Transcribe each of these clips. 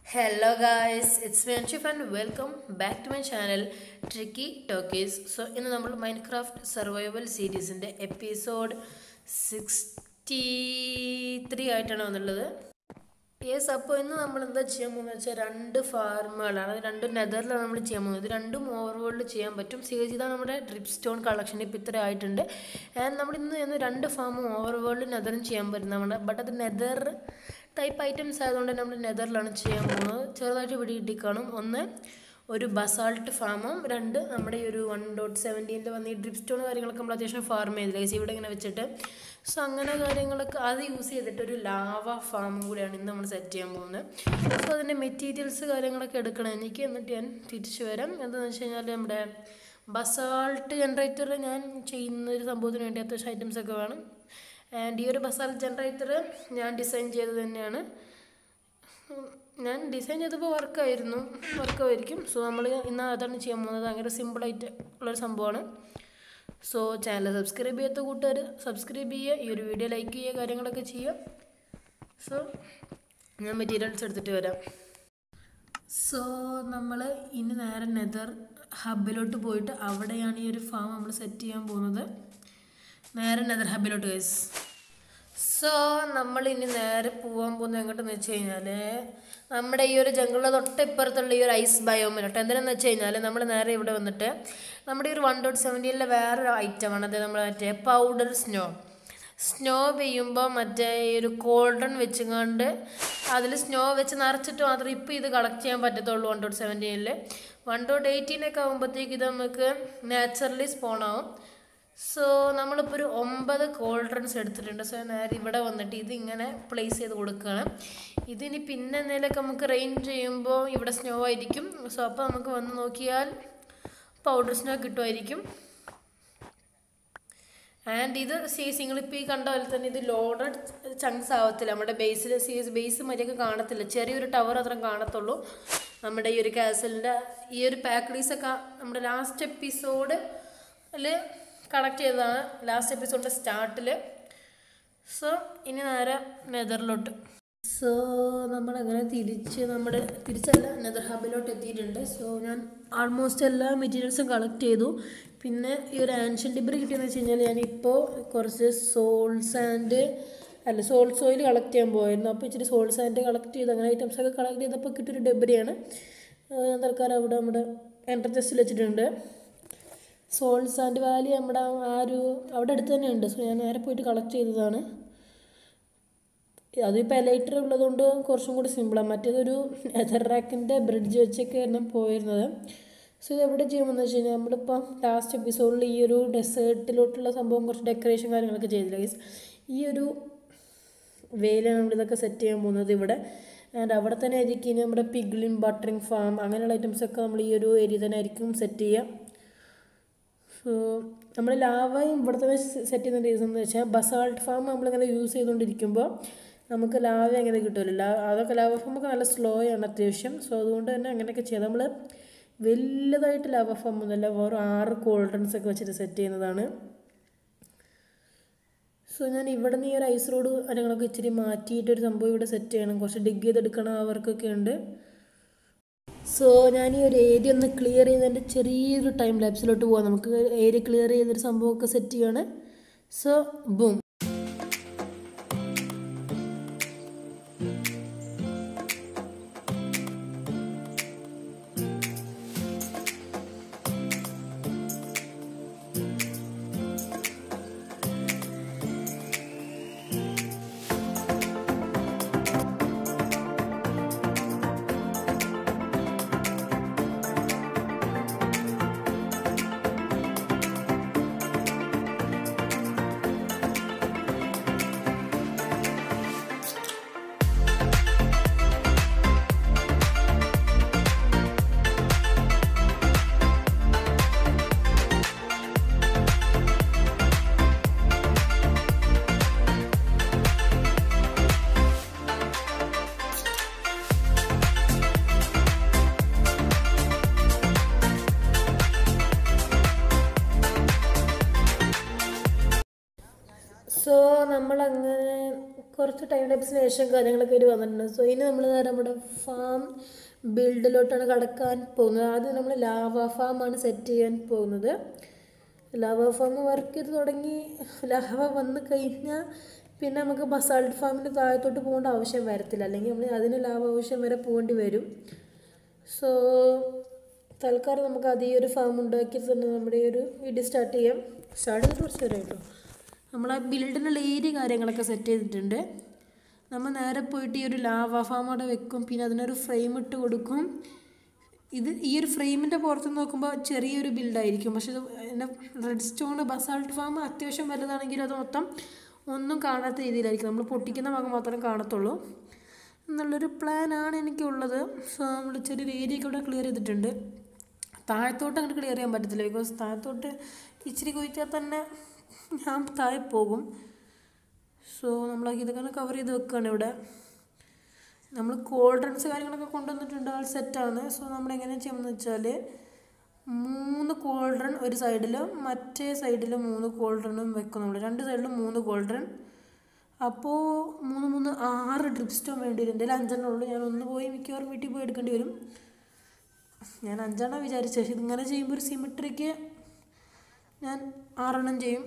Hello guys, it's me Anshif and welcome back to my channel Tricky Talkies. So ഇന്ന് നമ്മൾ Minecraft survival സീരീസിൻ്റെ episode sixty three ആയിട്ടാണ് വന്നുള്ളത് yes അപ്പോൾ ഇന്ന് നമ്മൾ എന്താ ചെയ്യാൻ പോകുന്നത് വെച്ചാൽ രണ്ട് ഫാർമുകളാണ് അത് രണ്ടും നെതറിലാണ് നമ്മൾ ചെയ്യാൻ പോകുന്നത് ഇത് രണ്ടും ഓവർവേൾഡ് ചെയ്യാൻ പറ്റും സീരീസ് ഇതാണ് നമ്മുടെ ഡ്രിപ്പ് സ്റ്റോൺ കളക്ഷൻ ഇപ്പോൾ ഇത്ര ആയിട്ടുണ്ട് ആൻഡ് നമ്മൾ ഇന്ന് ഇന്ന് രണ്ട് ഫാമും ഓവർവേൾഡ് നെതറും ചെയ്യാൻ പറ്റുന്നതാണ് ബട്ട് അത് നെതർ ടൈപ്പ് ഐറ്റംസ് ആയതുകൊണ്ട് നമ്മൾ നെതറിലാണ് ചെയ്യാൻ പോകുന്നത് ചെറുതായിട്ട് പിടി കിട്ടി കാണും ഒന്ന് ഒരു ബസാൾട്ട് ഫാമും രണ്ട് നമ്മുടെ ഈ ഒരു വൺ ഡോട്ട് സെവൻറ്റീനിൽ വന്ന ഈ ഡ്രിപ്പ് സ്റ്റോൺ കാര്യങ്ങളൊക്കെ നമ്മൾ അത്യാവശ്യം ഫാർം ചെയ്തില്ല ഗൈസ് ഇവിടെ ഇങ്ങനെ വെച്ചിട്ട് സോ അങ്ങനെ കാര്യങ്ങളൊക്കെ അത് യൂസ് ചെയ്തിട്ട് ഒരു ലാവ ഫാമും കൂടിയാണ് ഇന്ന് നമ്മൾ സെറ്റ് ചെയ്യാൻ പോകുന്നത് സോ അതിൻ്റെ മെറ്റീരിയൽസ് കാര്യങ്ങളൊക്കെ എടുക്കണം എനിക്ക് എന്നിട്ട് ഞാൻ തിരിച്ചു വരാം എന്താണെന്ന് വെച്ച് കഴിഞ്ഞാൽ നമ്മുടെ ബസാൾട്ട് ജനറേറ്റർ ഞാൻ ചെയ്യുന്ന ഒരു സംഭവത്തിന് വേണ്ടി അത്യാവശ്യം ഐറ്റംസ് ഒക്കെ വേണം ആൻഡ് ഈ ഒരു ബസാൾട്ട് ജനറേറ്റർ ഞാൻ ഡിസൈൻ ചെയ്തത് തന്നെയാണ് ഞാൻ ഡിസൈൻ ചെയ്തപ്പോൾ വർക്കായിരുന്നു വർക്കായിരിക്കും സോ നമ്മൾ ഇന്ന് അതാണ് ചെയ്യാൻ പോകുന്നത് ഭയങ്കര സിമ്പിളായിട്ട് ഉള്ളൊരു സംഭവമാണ് സോ ചാനൽ സബ്സ്ക്രൈബ് ചെയ്യാത്ത കൂട്ടുകാർ സബ്സ്ക്രൈബ് ചെയ്യുക ഈ ഒരു വീഡിയോ ലൈക്ക് ചെയ്യുക കാര്യങ്ങളൊക്കെ ചെയ്യുക സോ ഞാൻ മെറ്റീരിയൽസ് എടുത്തിട്ട് വരാം സോ നമ്മൾ ഇനി നേരെ നെതർ ഹബിലോട്ട് പോയിട്ട് അവിടെയാണ് ഈ ഒരു ഫാം നമ്മൾ സെറ്റ് ചെയ്യാൻ പോകുന്നത് നേരെ നെതർ ഹബിലോട്ട് ഗൈസ് സോ നമ്മൾ ഇനി നേരെ പോകാൻ പോകുന്നത് എങ്ങോട്ടെന്ന് വെച്ച് കഴിഞ്ഞാൽ നമ്മുടെ ഈ ഒരു ജംഗിളിൻ്റെ തൊട്ടിപ്പുറത്തുള്ള ഈ ഒരു ഐസ് ബയോമിലോട്ട് എന്തിനാന്ന് വെച്ച് കഴിഞ്ഞാൽ നമ്മൾ നേരെ ഇവിടെ വന്നിട്ട് നമ്മുടെ ഈ ഒരു വൺ ഡോട്ട് സെവൻറ്റീനിലെ വേറൊരു ഐറ്റമാണ് അത് നമ്മൾ മറ്റേ പൗഡർ സ്നോ സ്നോ പെയ്യുമ്പോൾ മറ്റേ ഈ ഒരു കോൾഡൺ വെച്ചുകൊണ്ട് അതിൽ സ്നോ വെച്ച് നിറച്ചിട്ട് മാത്രമേ ഇപ്പോൾ ഇത് കളക്ട് ചെയ്യാൻ പറ്റത്തുള്ളൂ വൺ ഡോട്ട് സെവൻറ്റീനിൽ വൺ ഡോട്ട് എയ്റ്റീനൊക്കെ ആകുമ്പോഴത്തേക്ക് ഇത് നമുക്ക് നാച്ചുറലി സ്പോൺ ആവും സോ നമ്മളിപ്പോൾ ഒരു ഒമ്പത് കോൾഡ് ഡ്രിങ്ക്സ് എടുത്തിട്ടുണ്ട് സോ നേരെ ഇവിടെ വന്നിട്ട് ഇത് ഇങ്ങനെ പ്ലേസ് ചെയ്ത് കൊടുക്കുകയാണ് ഇതിനി പിന്നെ എന്തെങ്കിലുമൊക്കെ നമുക്ക് റെയിൻ ചെയ്യുമ്പോൾ ഇവിടെ സ്നോ ആയിരിക്കും സോ അപ്പോൾ നമുക്ക് വന്ന് നോക്കിയാൽ പൗഡർ സ്നോ കിട്ടുമായിരിക്കും ആൻഡ് ഇത് സീസ് നിങ്ങളിപ്പോൾ ഈ കണ്ട പോലെ തന്നെ ഇത് ലോഡഡ് ചങ്ക്സ് ആവത്തില്ല നമ്മുടെ ബേസിൽ സീസ് ബേസ് മര്യാദ കാണത്തില്ല ചെറിയൊരു ടവർ അത്ര കാണത്തുള്ളൂ നമ്മുടെ ഈ ഒരു കാസലിൻ്റെ ഈ ഒരു പാക്കഡീസൊക്കെ നമ്മുടെ ലാസ്റ്റ് എപ്പിസോഡ് കളക്ട് ചെയ്തതാണ് ലാസ്റ്റ് എപ്പിസോഡിൻ്റെ സ്റ്റാർട്ടിൽ സോ ഇനി നേരെ നെതറിലോട്ട് സോ നമ്മളങ്ങനെ തിരിച്ച് നമ്മുടെ തിരിച്ചല്ല നെതർ ഹബിലോട്ട് എത്തിയിട്ടുണ്ട് സോ ഞാൻ ആൾമോസ്റ്റ് എല്ലാ മെറ്റീരിയൽസും കളക്ട് ചെയ്തു പിന്നെ ഈ ഒരു ആൻഷ്യൻ ഡിബ്രി കിട്ടിയെന്ന് വെച്ച് കഴിഞ്ഞാൽ ഞാനിപ്പോൾ കുറച്ച് സോൾ സാൻഡ് അല്ല സോൾ സോയിൽ കളക്ട് ചെയ്യാൻ പോയിരുന്നു അപ്പോൾ ഇച്ചിരി സോൾ സാൻഡ് കളക്ട് ചെയ്ത് അങ്ങനെ ഐറ്റംസൊക്കെ കളക്ട് ചെയ്തപ്പോൾ കിട്ടിയൊരു ഡെബ്രിയാണ് ഞാൻ തൽക്കാലം അവിടെ നമ്മുടെ എൻ്റർ ജസ്റ്റിൽ വെച്ചിട്ടുണ്ട് സോൾ സാൻഡ് വാലി നമ്മുടെ ആ ഒരു അവിടെ അടുത്ത് തന്നെ ഉണ്ട് സോ ഞാൻ നേരെ പോയിട്ട് കളക്ട് ചെയ്തതാണ് അതിപ്പോൾ എലൈറ്റർ ഉള്ളതുകൊണ്ട് കുറച്ചും കൂടി സിമ്പിളാണ് മറ്റേതൊരു നെതർ റാക്കിൻ്റെ ബ്രിഡ്ജ് വെച്ചൊക്കെയായിരുന്നു പോയിരുന്നത് സോ ഇത് എവിടെ ചെയ്യുമെന്ന് വെച്ച് കഴിഞ്ഞാൽ നമ്മളിപ്പം ലാസ്റ്റ് എപ്പിസോഡിൽ ഈ ഒരു ഡെസേർട്ടിലോട്ടുള്ള സംഭവം കുറച്ച് ഡെക്കറേഷൻ കാര്യങ്ങളൊക്കെ ചെയ്തില്ല ഗൈസ് ഈ ഒരു വെയിലാണ് നമ്മളിതൊക്കെ സെറ്റ് ചെയ്യാൻ പോകുന്നത് ഇവിടെ ആൻഡ് അവിടെ തന്നെ ആയിരിക്കും ഇനി നമ്മുടെ പിഗ്ലിൻ ബട്ടറിങ് ഫാം അങ്ങനെയുള്ള ഐറ്റംസൊക്കെ നമ്മൾ ഈ ഒരു ഏരിയ തന്നെ ആയിരിക്കും സെറ്റ് ചെയ്യുക സോ നമ്മൾ ലാവയും ഇവിടെ തന്നെ സെറ്റ് ചെയ്യുന്ന റീസൺ എന്ന് വെച്ചാൽ ബസാൾട്ട് ഫാം നമ്മളിങ്ങനെ യൂസ് ചെയ്തുകൊണ്ടിരിക്കുമ്പോൾ നമുക്ക് ലാവ എങ്ങനെ കിട്ടുമല്ലോ ലാ അതൊക്കെ ലാവ ഫാമൊക്കെ നല്ല സ്ലോ ആണ് അത്യാവശ്യം സോ അതുകൊണ്ട് തന്നെ അങ്ങനെയൊക്കെ ചെയ്യാം നമ്മൾ വലുതായിട്ട് ലാവ ഫാം ഒന്നുമല്ല വെറും ആറ് കോൾഡ്രൻസ് ഒക്കെ വെച്ചിട്ട് സെറ്റ് ചെയ്യുന്നതാണ് സോ ഞാൻ ഇവിടെ നിന്ന് ഈ ഒരു ഐസ് റോഡ് കാര്യങ്ങളൊക്കെ ഇച്ചിരി മാറ്റിയിട്ട് ഒരു സംഭവം ഇവിടെ സെറ്റ് ചെയ്യണം കുറച്ച് ഡിഗ് ചെയ്തെടുക്കണം അവർക്കൊക്കെ ഉണ്ട് സോ ഞാൻ ഈ ഒരു ഏരിയ ഒന്ന് ക്ലിയർ ചെയ്തതിൻ്റെ ചെറിയൊരു ടൈം ലാപ്സിലോട്ട് പോകാം നമുക്ക് ഏരിയ ക്ലിയർ ചെയ്തൊരു സംഭവമൊക്കെ സെറ്റ് ചെയ്യാണ് സോ ബൂം സോ നമ്മളങ്ങനെ കുറച്ച് ടൈം ലാപ്സിന് ശേഷം കാര്യങ്ങളൊക്കെ ഒരു വന്നിട്ടുണ്ട് സോ ഇനി നമ്മൾ നേരെ നമ്മുടെ ഫാം ബിൽഡിലോട്ടാണ് കടക്കാൻ പോകുന്നത് ആദ്യം നമ്മൾ ലാവ ഫാമാണ് സെറ്റ് ചെയ്യാൻ പോകുന്നത് ലാവ ഫാം വർക്ക് ചെയ്ത് തുടങ്ങി ലാവ വന്ന് കഴിഞ്ഞാൽ പിന്നെ നമുക്ക് ബസാൾട്ട് ഫാമിൻ്റെ താഴത്തോട്ട് പോകേണ്ട ആവശ്യം വരത്തില്ല അല്ലെങ്കിൽ നമ്മൾ അതിന് ലാഭ ആവശ്യം വരെ പോകേണ്ടി വരും സോ തൽക്കാലം നമുക്ക് അത് ഈ ഒരു ഫാം ഉണ്ടാക്കി തന്നെ നമ്മുടെ ഈ ഒരു വീഡിയോ സ്റ്റാർട്ട് ചെയ്യാം സ്റ്റാർട്ട് ചെയ്തിട്ട് കുറച്ച് നേരം കേട്ടോ നമ്മൾ ആ ബിൽഡിനുള്ള ഏരിയ കാര്യങ്ങളൊക്കെ സെറ്റ് ചെയ്തിട്ടുണ്ട് നമ്മൾ നേരെ പോയിട്ട് ഈ ഒരു ലാവ ഫാം അവിടെ വെക്കും പിന്നെ അതിനൊരു ഫ്രെയിം ഇട്ട് കൊടുക്കും ഇത് ഈ ഒരു ഫ്രെയിമിൻ്റെ പുറത്ത് നോക്കുമ്പോൾ ചെറിയൊരു ബിൽഡായിരിക്കും പക്ഷെ ഇത് എൻ്റെ റെഡ് സ്റ്റോൺ ബസാൾട്ട് ഫാം അത്യാവശ്യം വലുതാണെങ്കിൽ അത് മൊത്തം ഒന്നും കാണാത്ത രീതിയിലായിരിക്കും നമ്മൾ പൊട്ടിക്കുന്ന ഭാഗം മാത്രമേ കാണത്തുള്ളൂ എന്നുള്ളൊരു പ്ലാനാണ് എനിക്കുള്ളത് സോ നമ്മൾ ചെറിയൊരു ഏരിയ ഒക്കെ ഇവിടെ ക്ലിയർ ചെയ്തിട്ടുണ്ട് താഴത്തോട്ട് അങ്ങോട്ട് ക്ലിയർ ചെയ്യാൻ പറ്റത്തില്ല ബിക്കോസ് താഴത്തോട്ട് ഇച്ചിരി കുഴിച്ചാൽ തന്നെ ഞാൻ താഴെ പോകും സോ നമ്മൾ ഇതൊക്കെ കവർ ചെയ്ത് വെക്കുകയാണ് ഇവിടെ നമ്മൾ കോൾഡ് ഡ്രിങ്ക്സ് കാര്യങ്ങളൊക്കെ കൊണ്ടുവന്നിട്ടുണ്ട് ആൾ സെറ്റാണ് സോ നമ്മൾ എങ്ങനെ ചെയ്യുമെന്ന് വെച്ചാൽ മൂന്ന് കോൾഡ്രൺ ഒരു സൈഡിലും മറ്റേ സൈഡിൽ മൂന്ന് കോൾഡ്രണും വെക്കും നമ്മൾ രണ്ട് സൈഡിലും മൂന്ന് കോൾഡ്രൺ അപ്പോൾ മൂന്ന് മൂന്ന് ആറ് ഡ്രിപ്പ് സ്റ്റോൺ വേണ്ടി വരും എൻ്റെ അഞ്ചെണ്ണം ഉള്ളൂ ഞാൻ ഒന്ന് പോയി മിക്കവാറും വീട്ടിൽ പോയി എടുക്കേണ്ടി വരും ഞാൻ അഞ്ചെണ്ണം വിചാരിച്ചു പക്ഷേ ഇതിങ്ങനെ ചെയ്യുമ്പോൾ ഒരു സിമിട്രിക്ക് ഞാൻ ആറെണ്ണം ചെയ്യും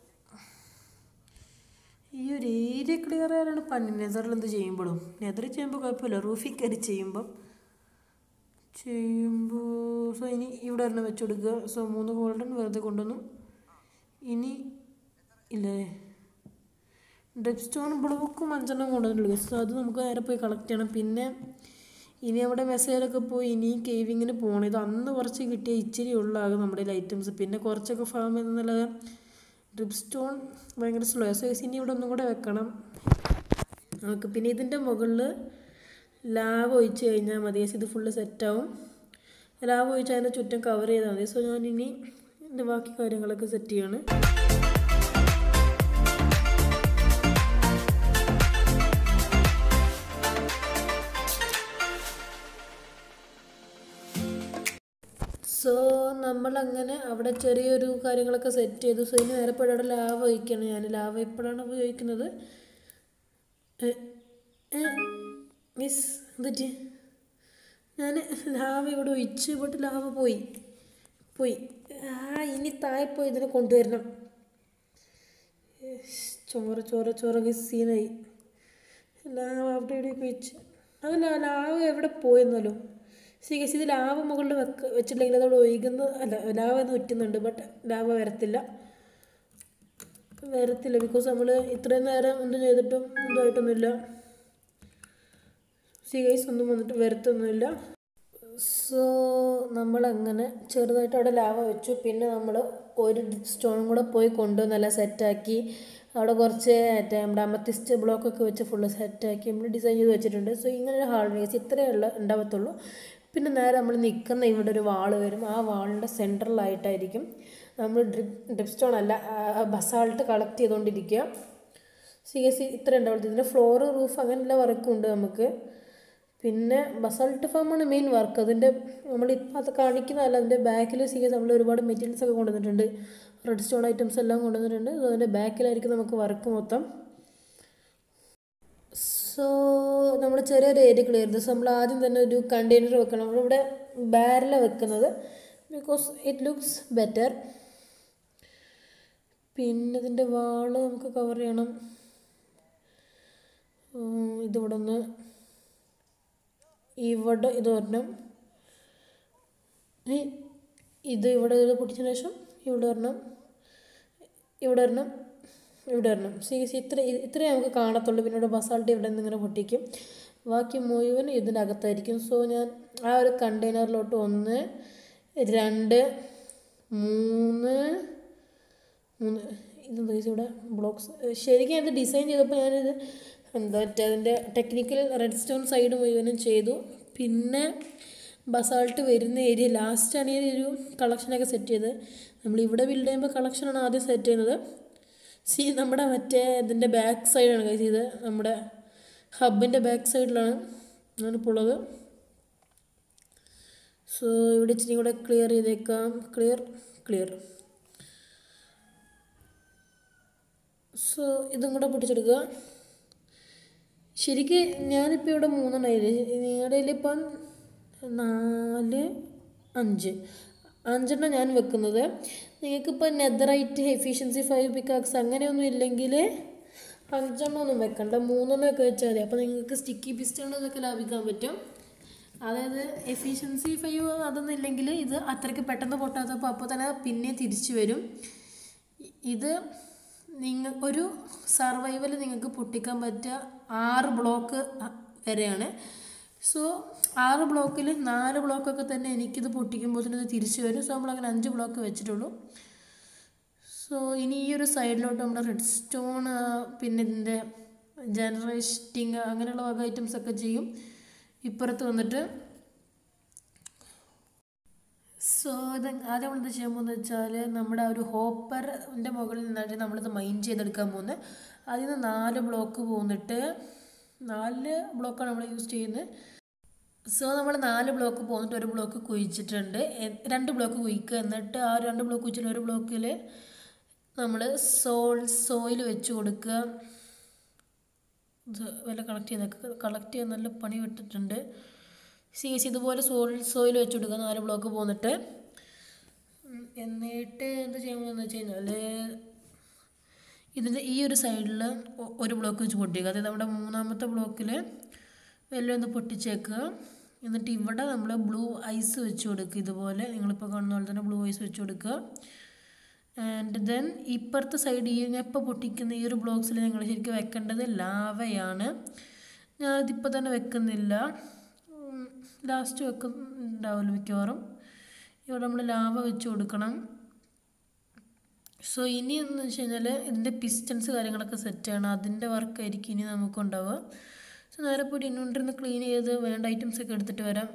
ഈ ഒരു ഏരിയ ക്ലിയർ ചെയ്യാനാണ് പണി നെതറിൽ എന്ത് ചെയ്യുമ്പോഴും നെതറിൽ ചെയ്യുമ്പോൾ കുഴപ്പമില്ല റൂഫിൽ കയറി ചെയ്യുമ്പം ചെയ്യുമ്പോൾ സോ ഇനി ഇവിടെ ഒരെണ്ണം വെച്ച് കൊടുക്കുക സോ മൂന്ന് ഗോൾഡൻ വെറുതെ കൊണ്ടുവന്നു ഇനി ഇല്ലേ ഡെപ് സ്റ്റോൺ ബ്ലോക്കും അഞ്ചെണ്ണം കൊണ്ടുവന്നിട്ടുള്ളൂ സോ അത് നമുക്ക് നേരെ പോയി കളക്ട് ചെയ്യണം പിന്നെ ഇനി അവിടെ മെസ്സേജൊക്കെ പോയി ഇനി കേവിങ്ങിന് പോകണം ഇത് അന്ന് കുറച്ച് കിട്ടിയ ഇച്ചിരി ഉള്ളാകും നമ്മുടെ ഐറ്റംസ് പിന്നെ കുറച്ചൊക്കെ ഫാം എന്നുള്ളത് ഡ്രിപ്പ് സ്റ്റോൺ ഭയങ്കര സ്ലോ സൈസ് ഇനി ഇവിടെ ഒന്നും കൂടെ വെക്കണം നമുക്ക് പിന്നെ ഇതിൻ്റെ മുകളിൽ ലാവ് ഒഴിച്ച് കഴിഞ്ഞാൽ മതി ഇത് ഫുള്ള് സെറ്റാവും ലാവ് ഒഴിച്ച് അതിൻ്റെ ചുറ്റും കവർ ചെയ്താൽ മതി സോ ഞാൻ ഇനി എൻ്റെ ബാക്കി കാര്യങ്ങളൊക്കെ സെറ്റ് ചെയ്യാണ് സോ നമ്മളങ്ങനെ അവിടെ ചെറിയൊരു കാര്യങ്ങളൊക്കെ സെറ്റ് ചെയ്തു സോ ഇനി നേരെ പോയി അവിടെ ലാവ ഒഴിക്കുകയാണ് ഞാൻ ലാവ എപ്പോഴാണ് ഉപയോഗിക്കുന്നത് മിസ് എന്തിട്ട് ഞാൻ ലാവ ഇവിടെ ഒഴിച്ച് പോയിട്ട് ലാവ പോയി പോയി ആ ഇനി താഴെ പോയി ഇതിനെ കൊണ്ടുവരണം ചോറ് ചോറ് ചോറ് സീനായി ലാവ അവിടെ ഇവിടെ ഒഴിച്ച് അതല്ല ലാവ എവിടെ പോയെന്നാലും സീരിയസ് ഇത് ലാവ മുകളിൽ വെക്ക വെച്ചിട്ടുണ്ടെങ്കിൽ അതവിടെ ഒഴുകുന്ന അല്ല ലാവ എന്ന് ഉറ്റുന്നുണ്ട് ബട്ട് ലാവ വരത്തില്ല വരത്തില്ല ബിക്കോസ് നമ്മൾ ഇത്രയും നേരം ഒന്നും ചെയ്തിട്ടും ഇതായിട്ടൊന്നുമില്ല സീഗൈസ് ഒന്നും വന്നിട്ട് വരത്തൊന്നുമില്ല സോ നമ്മളങ്ങനെ ചെറുതായിട്ട് അവിടെ ലാവ വെച്ചു പിന്നെ നമ്മൾ ഒരു സ്റ്റോണും കൂടെ പോയി കൊണ്ടുവന്ന് നല്ല സെറ്റാക്കി അവിടെ കുറച്ച് മറ്റേ നമ്മുടെ അമത്തിസ്റ്റ് ബ്ലോക്കൊക്കെ വെച്ച് ഫുള്ള് സെറ്റാക്കി നമ്മൾ ഡിസൈൻ ചെയ്ത് വെച്ചിട്ടുണ്ട് സോ ഇങ്ങനെ ഒരു ഹാൾ വേസ് ഇത്രയേ ഉള്ള ഉണ്ടാവത്തുള്ളൂ പിന്നെ നേരെ നമ്മൾ നിൽക്കുന്ന ഇവിടെ ഒരു വാള് വരും ആ വാളിൻ്റെ സെൻട്രലായിട്ടായിരിക്കും നമ്മൾ ഡ്രിപ്പ് ഡ്രിപ്പ് സ്റ്റോൺ അല്ല ബസാൾട്ട് കളക്ട് ചെയ്തുകൊണ്ടിരിക്കുക സി എസ് സി ഇത്ര ഉണ്ടാവുള്ളൂ ഇതിൻ്റെ ഫ്ലോറ് റൂഫ് അങ്ങനെയുള്ള വർക്കും ഉണ്ട് നമുക്ക് പിന്നെ ബസാൾട്ട് ഫാമാണ് മെയിൻ വർക്ക് അതിൻ്റെ നമ്മളിപ്പോൾ അത് കാണിക്കുന്നതല്ല അതിൻ്റെ ബാക്കിൽ സി എസ് നമ്മൾ ഒരുപാട് മെറ്റീരിയൽസ് ഒക്കെ കൊണ്ടുവന്നിട്ടുണ്ട് റെഡ് സ്റ്റോൺ ഐറ്റംസ് എല്ലാം കൊണ്ടുവന്നിട്ടുണ്ട് സോ അതിൻ്റെ ബാക്കിലായിരിക്കും നമുക്ക് വർക്ക് മൊത്തം സോ നമ്മൾ ചെറിയൊരു ഏരിയ ക്ലിയർ ചെയ്തു സോ നമ്മൾ ആദ്യം തന്നെ ഒരു കണ്ടെയ്നർ വെക്കണം നമ്മളിവിടെ ബാരല വെക്കുന്നത് ബിക്കോസ് ഇറ്റ് ലുക്സ് ബെറ്റർ പിന്നെ ഇതിൻ്റെ വാള് നമുക്ക് കവർ ചെയ്യണം ഇതിവിടെ ഒന്ന് ഇവിടെ ഇത് ഒരെണ്ണം ഇത് ഇവിടെ ഇത് പൊട്ടിച്ചതിന് ശേഷം ഇവിടെ ഒരെണ്ണം ഇവിടെ ഒരെണ്ണം ഇവിടെ വരണം സി സി ഇത്ര ഇത്രേ നമുക്ക് കാണത്തുള്ളൂ പിന്നെ ഇവിടെ ബസാൾട്ട് ഇവിടെ നിന്ന് ഇങ്ങനെ പൊട്ടിക്കും ബാക്കി മുഴുവൻ ഇതിൻ്റെ അകത്തായിരിക്കും സോ ഞാൻ ആ ഒരു കണ്ടെയ്നറിലോട്ട് ഒന്ന് രണ്ട് മൂന്ന് മൂന്ന് ഇതെന്താ ഇവിടെ ബ്ലോക്സ് ശരിക്കും അത് ഡിസൈൻ ചെയ്തപ്പോൾ ഞാനിത് എന്താ മറ്റേ അതിൻ്റെ ടെക്നിക്കൽ റെഡ് സ്റ്റോൺ സൈഡ് മുഴുവനും ചെയ്തു പിന്നെ ബസാൾട്ട് വരുന്ന ഏരിയ ലാസ്റ്റാണ് ഈ ഒരു കളക്ഷനൊക്കെ സെറ്റ് ചെയ്തത് നമ്മൾ ഇവിടെ ബിൽഡ് ചെയ്യുമ്പോൾ കളക്ഷനാണ് ആദ്യം സെറ്റ് ചെയ്യുന്നത് സി നമ്മുടെ മറ്റേ ഇതിൻ്റെ ബാക്ക് സൈഡാണ് കൈസ് ഇത് നമ്മുടെ ഹബിൻ്റെ ബാക്ക് സൈഡിലാണ് ഞാനിപ്പോൾ ഉള്ളത് സോ ഇവിടെ ഇച്ചിരി കൂടെ ക്ലിയർ ചെയ്തേക്കാം ക്ലിയർ ക്ലിയർ സോ ഇതും കൂടെ പൊട്ടിച്ചെടുക്കുക ശരിക്ക് ഞാനിപ്പോൾ ഇവിടെ മൂന്നെണ്ണം നിങ്ങളുടെ ഇപ്പം നാല് അഞ്ച് അഞ്ചെണ്ണം ഞാൻ വെക്കുന്നത് നിങ്ങൾക്കിപ്പോൾ നെതറൈറ്റ് എഫിഷ്യൻസി ഫൈവ് പിക്കാക്സ് അങ്ങനെയൊന്നും ഇല്ലെങ്കിൽ അഞ്ചെണ്ണം ഒന്നും വെക്കണ്ട മൂന്നെണ്ണം ഒക്കെ വെച്ചാൽ മതി അപ്പോൾ നിങ്ങൾക്ക് സ്റ്റിക്കി പിസ്റ്റണൊക്കെ ലാഭിക്കാൻ പറ്റും അതായത് എഫിഷ്യൻസി ഫൈവ് അതൊന്നും ഇല്ലെങ്കിൽ ഇത് അത്രയ്ക്ക് പെട്ടെന്ന് പൊട്ടാത്തപ്പോൾ അപ്പോൾ തന്നെ പിന്നെ തിരിച്ചു വരും ഇത് നിങ്ങൾ ഒരു സർവൈവൽ നിങ്ങൾക്ക് പൊട്ടിക്കാൻ പറ്റുക ആറ് ബ്ലോക്ക് വരെയാണ് സോ ആറ് ബ്ലോക്കിൽ നാല് ബ്ലോക്കൊക്കെ തന്നെ എനിക്കിത് പൊട്ടിക്കുമ്പോൾ തന്നെ ഇത് തിരിച്ചു വരും സോ നമ്മളങ്ങനെ അഞ്ച് ബ്ലോക്ക് വെച്ചിട്ടുള്ളൂ സോ ഇനി ഈ ഒരു സൈഡിലോട്ട് നമ്മുടെ റെഡ് സ്റ്റോൺ പിന്നെ ഇതിൻ്റെ ജനറേറ്റിങ് അങ്ങനെയുള്ള വക ഐറ്റംസ് ഒക്കെ ചെയ്യും ഇപ്പുറത്ത് വന്നിട്ട് സോ ഇത് ആദ്യം നമ്മളെന്ത് ചെയ്യാൻ പോകുന്നത് വെച്ചാൽ നമ്മുടെ ആ ഒരു ഹോപ്പറിൻ്റെ മുകളിൽ നിന്നായിട്ട് നമ്മളിത് മൈൻഡ് ചെയ്തെടുക്കാൻ പോകുന്നത് അതിൽ നിന്ന് നാല് ബ്ലോക്ക് പോന്നിട്ട് നാല് ബ്ലോക്കാണ് നമ്മൾ യൂസ് ചെയ്യുന്നത് സോ നമ്മൾ നാല് ബ്ലോക്ക് പോന്നിട്ട് ഒരു ബ്ലോക്ക് കുഴിച്ചിട്ടുണ്ട് എ- രണ്ട് ബ്ലോക്ക് കുഴിക്കുക എന്നിട്ട് ആ രണ്ട് ബ്ലോക്ക് കുഴിച്ചിട്ട് ഒരു ബ്ലോക്കിൽ നമ്മൾ സോൾ സോയിൽ വെച്ച് കൊടുക്കുക ഇത് വല്ല കളക്ട് ചെയ്തൊക്കെ കളക്ട് ചെയ്യാൻ നല്ല പണി വിട്ടിട്ടുണ്ട് സി എസ് ഇതുപോലെ സോൾ സോയിൽ വെച്ച് കൊടുക്കുക നാല് ബ്ലോക്ക് പോന്നിട്ട് ഉം, എന്നിട്ട് എന്ത് ചെയ്യുമ്പോൾ വെച്ച് കഴിഞ്ഞാൽ ഇതിൻ്റെ ഈ ഒരു സൈഡിൽ ഒരു ബ്ലോക്ക് വെച്ച് പൊട്ടിക്കുക അതായത് നമ്മുടെ മൂന്നാമത്തെ ബ്ലോക്കിൽ വെല്ലം ഒന്ന് പൊട്ടിച്ചേക്കുക എന്നിട്ട് ഇവിടെ നമ്മൾ ബ്ലൂ ഐസ് വെച്ച് കൊടുക്കുക ഇതുപോലെ നിങ്ങളിപ്പോൾ കാണുന്ന പോലെ തന്നെ ബ്ലൂ ഐസ് വെച്ച് കൊടുക്കുക ആൻഡ് ദെൻ ഇപ്പുറത്തെ സൈഡ് ഈ ഞാൻ ഇപ്പോൾ പൊട്ടിക്കുന്ന ഈ ഒരു ബ്ലോക്സിൽ നിങ്ങൾ ശരിക്കും വെക്കേണ്ടത് ലാവയാണ് ഞാനതിപ്പോൾ തന്നെ വെക്കുന്നില്ല ലാസ്റ്റ് വെക്കുന്നുണ്ടാവുമല്ലോ മിക്കവാറും ഇവിടെ നമ്മൾ ലാവ വെച്ച് കൊടുക്കണം സോ ഇനി എന്ന് വെച്ച് കഴിഞ്ഞാൽ ഇതിൻ്റെ പിസ്റ്റൻസ് കാര്യങ്ങളൊക്കെ സെറ്റാണ് അതിൻ്റെ വർക്കായിരിക്കും ഇനി നമുക്കുണ്ടാവുക സോ നേരെ പോയിട്ട് ഇൻവെർട്ടറിന്ന് ക്ലീൻ ചെയ്ത് വേണ്ട ഐറ്റംസ് ഒക്കെ എടുത്തിട്ട് വരാം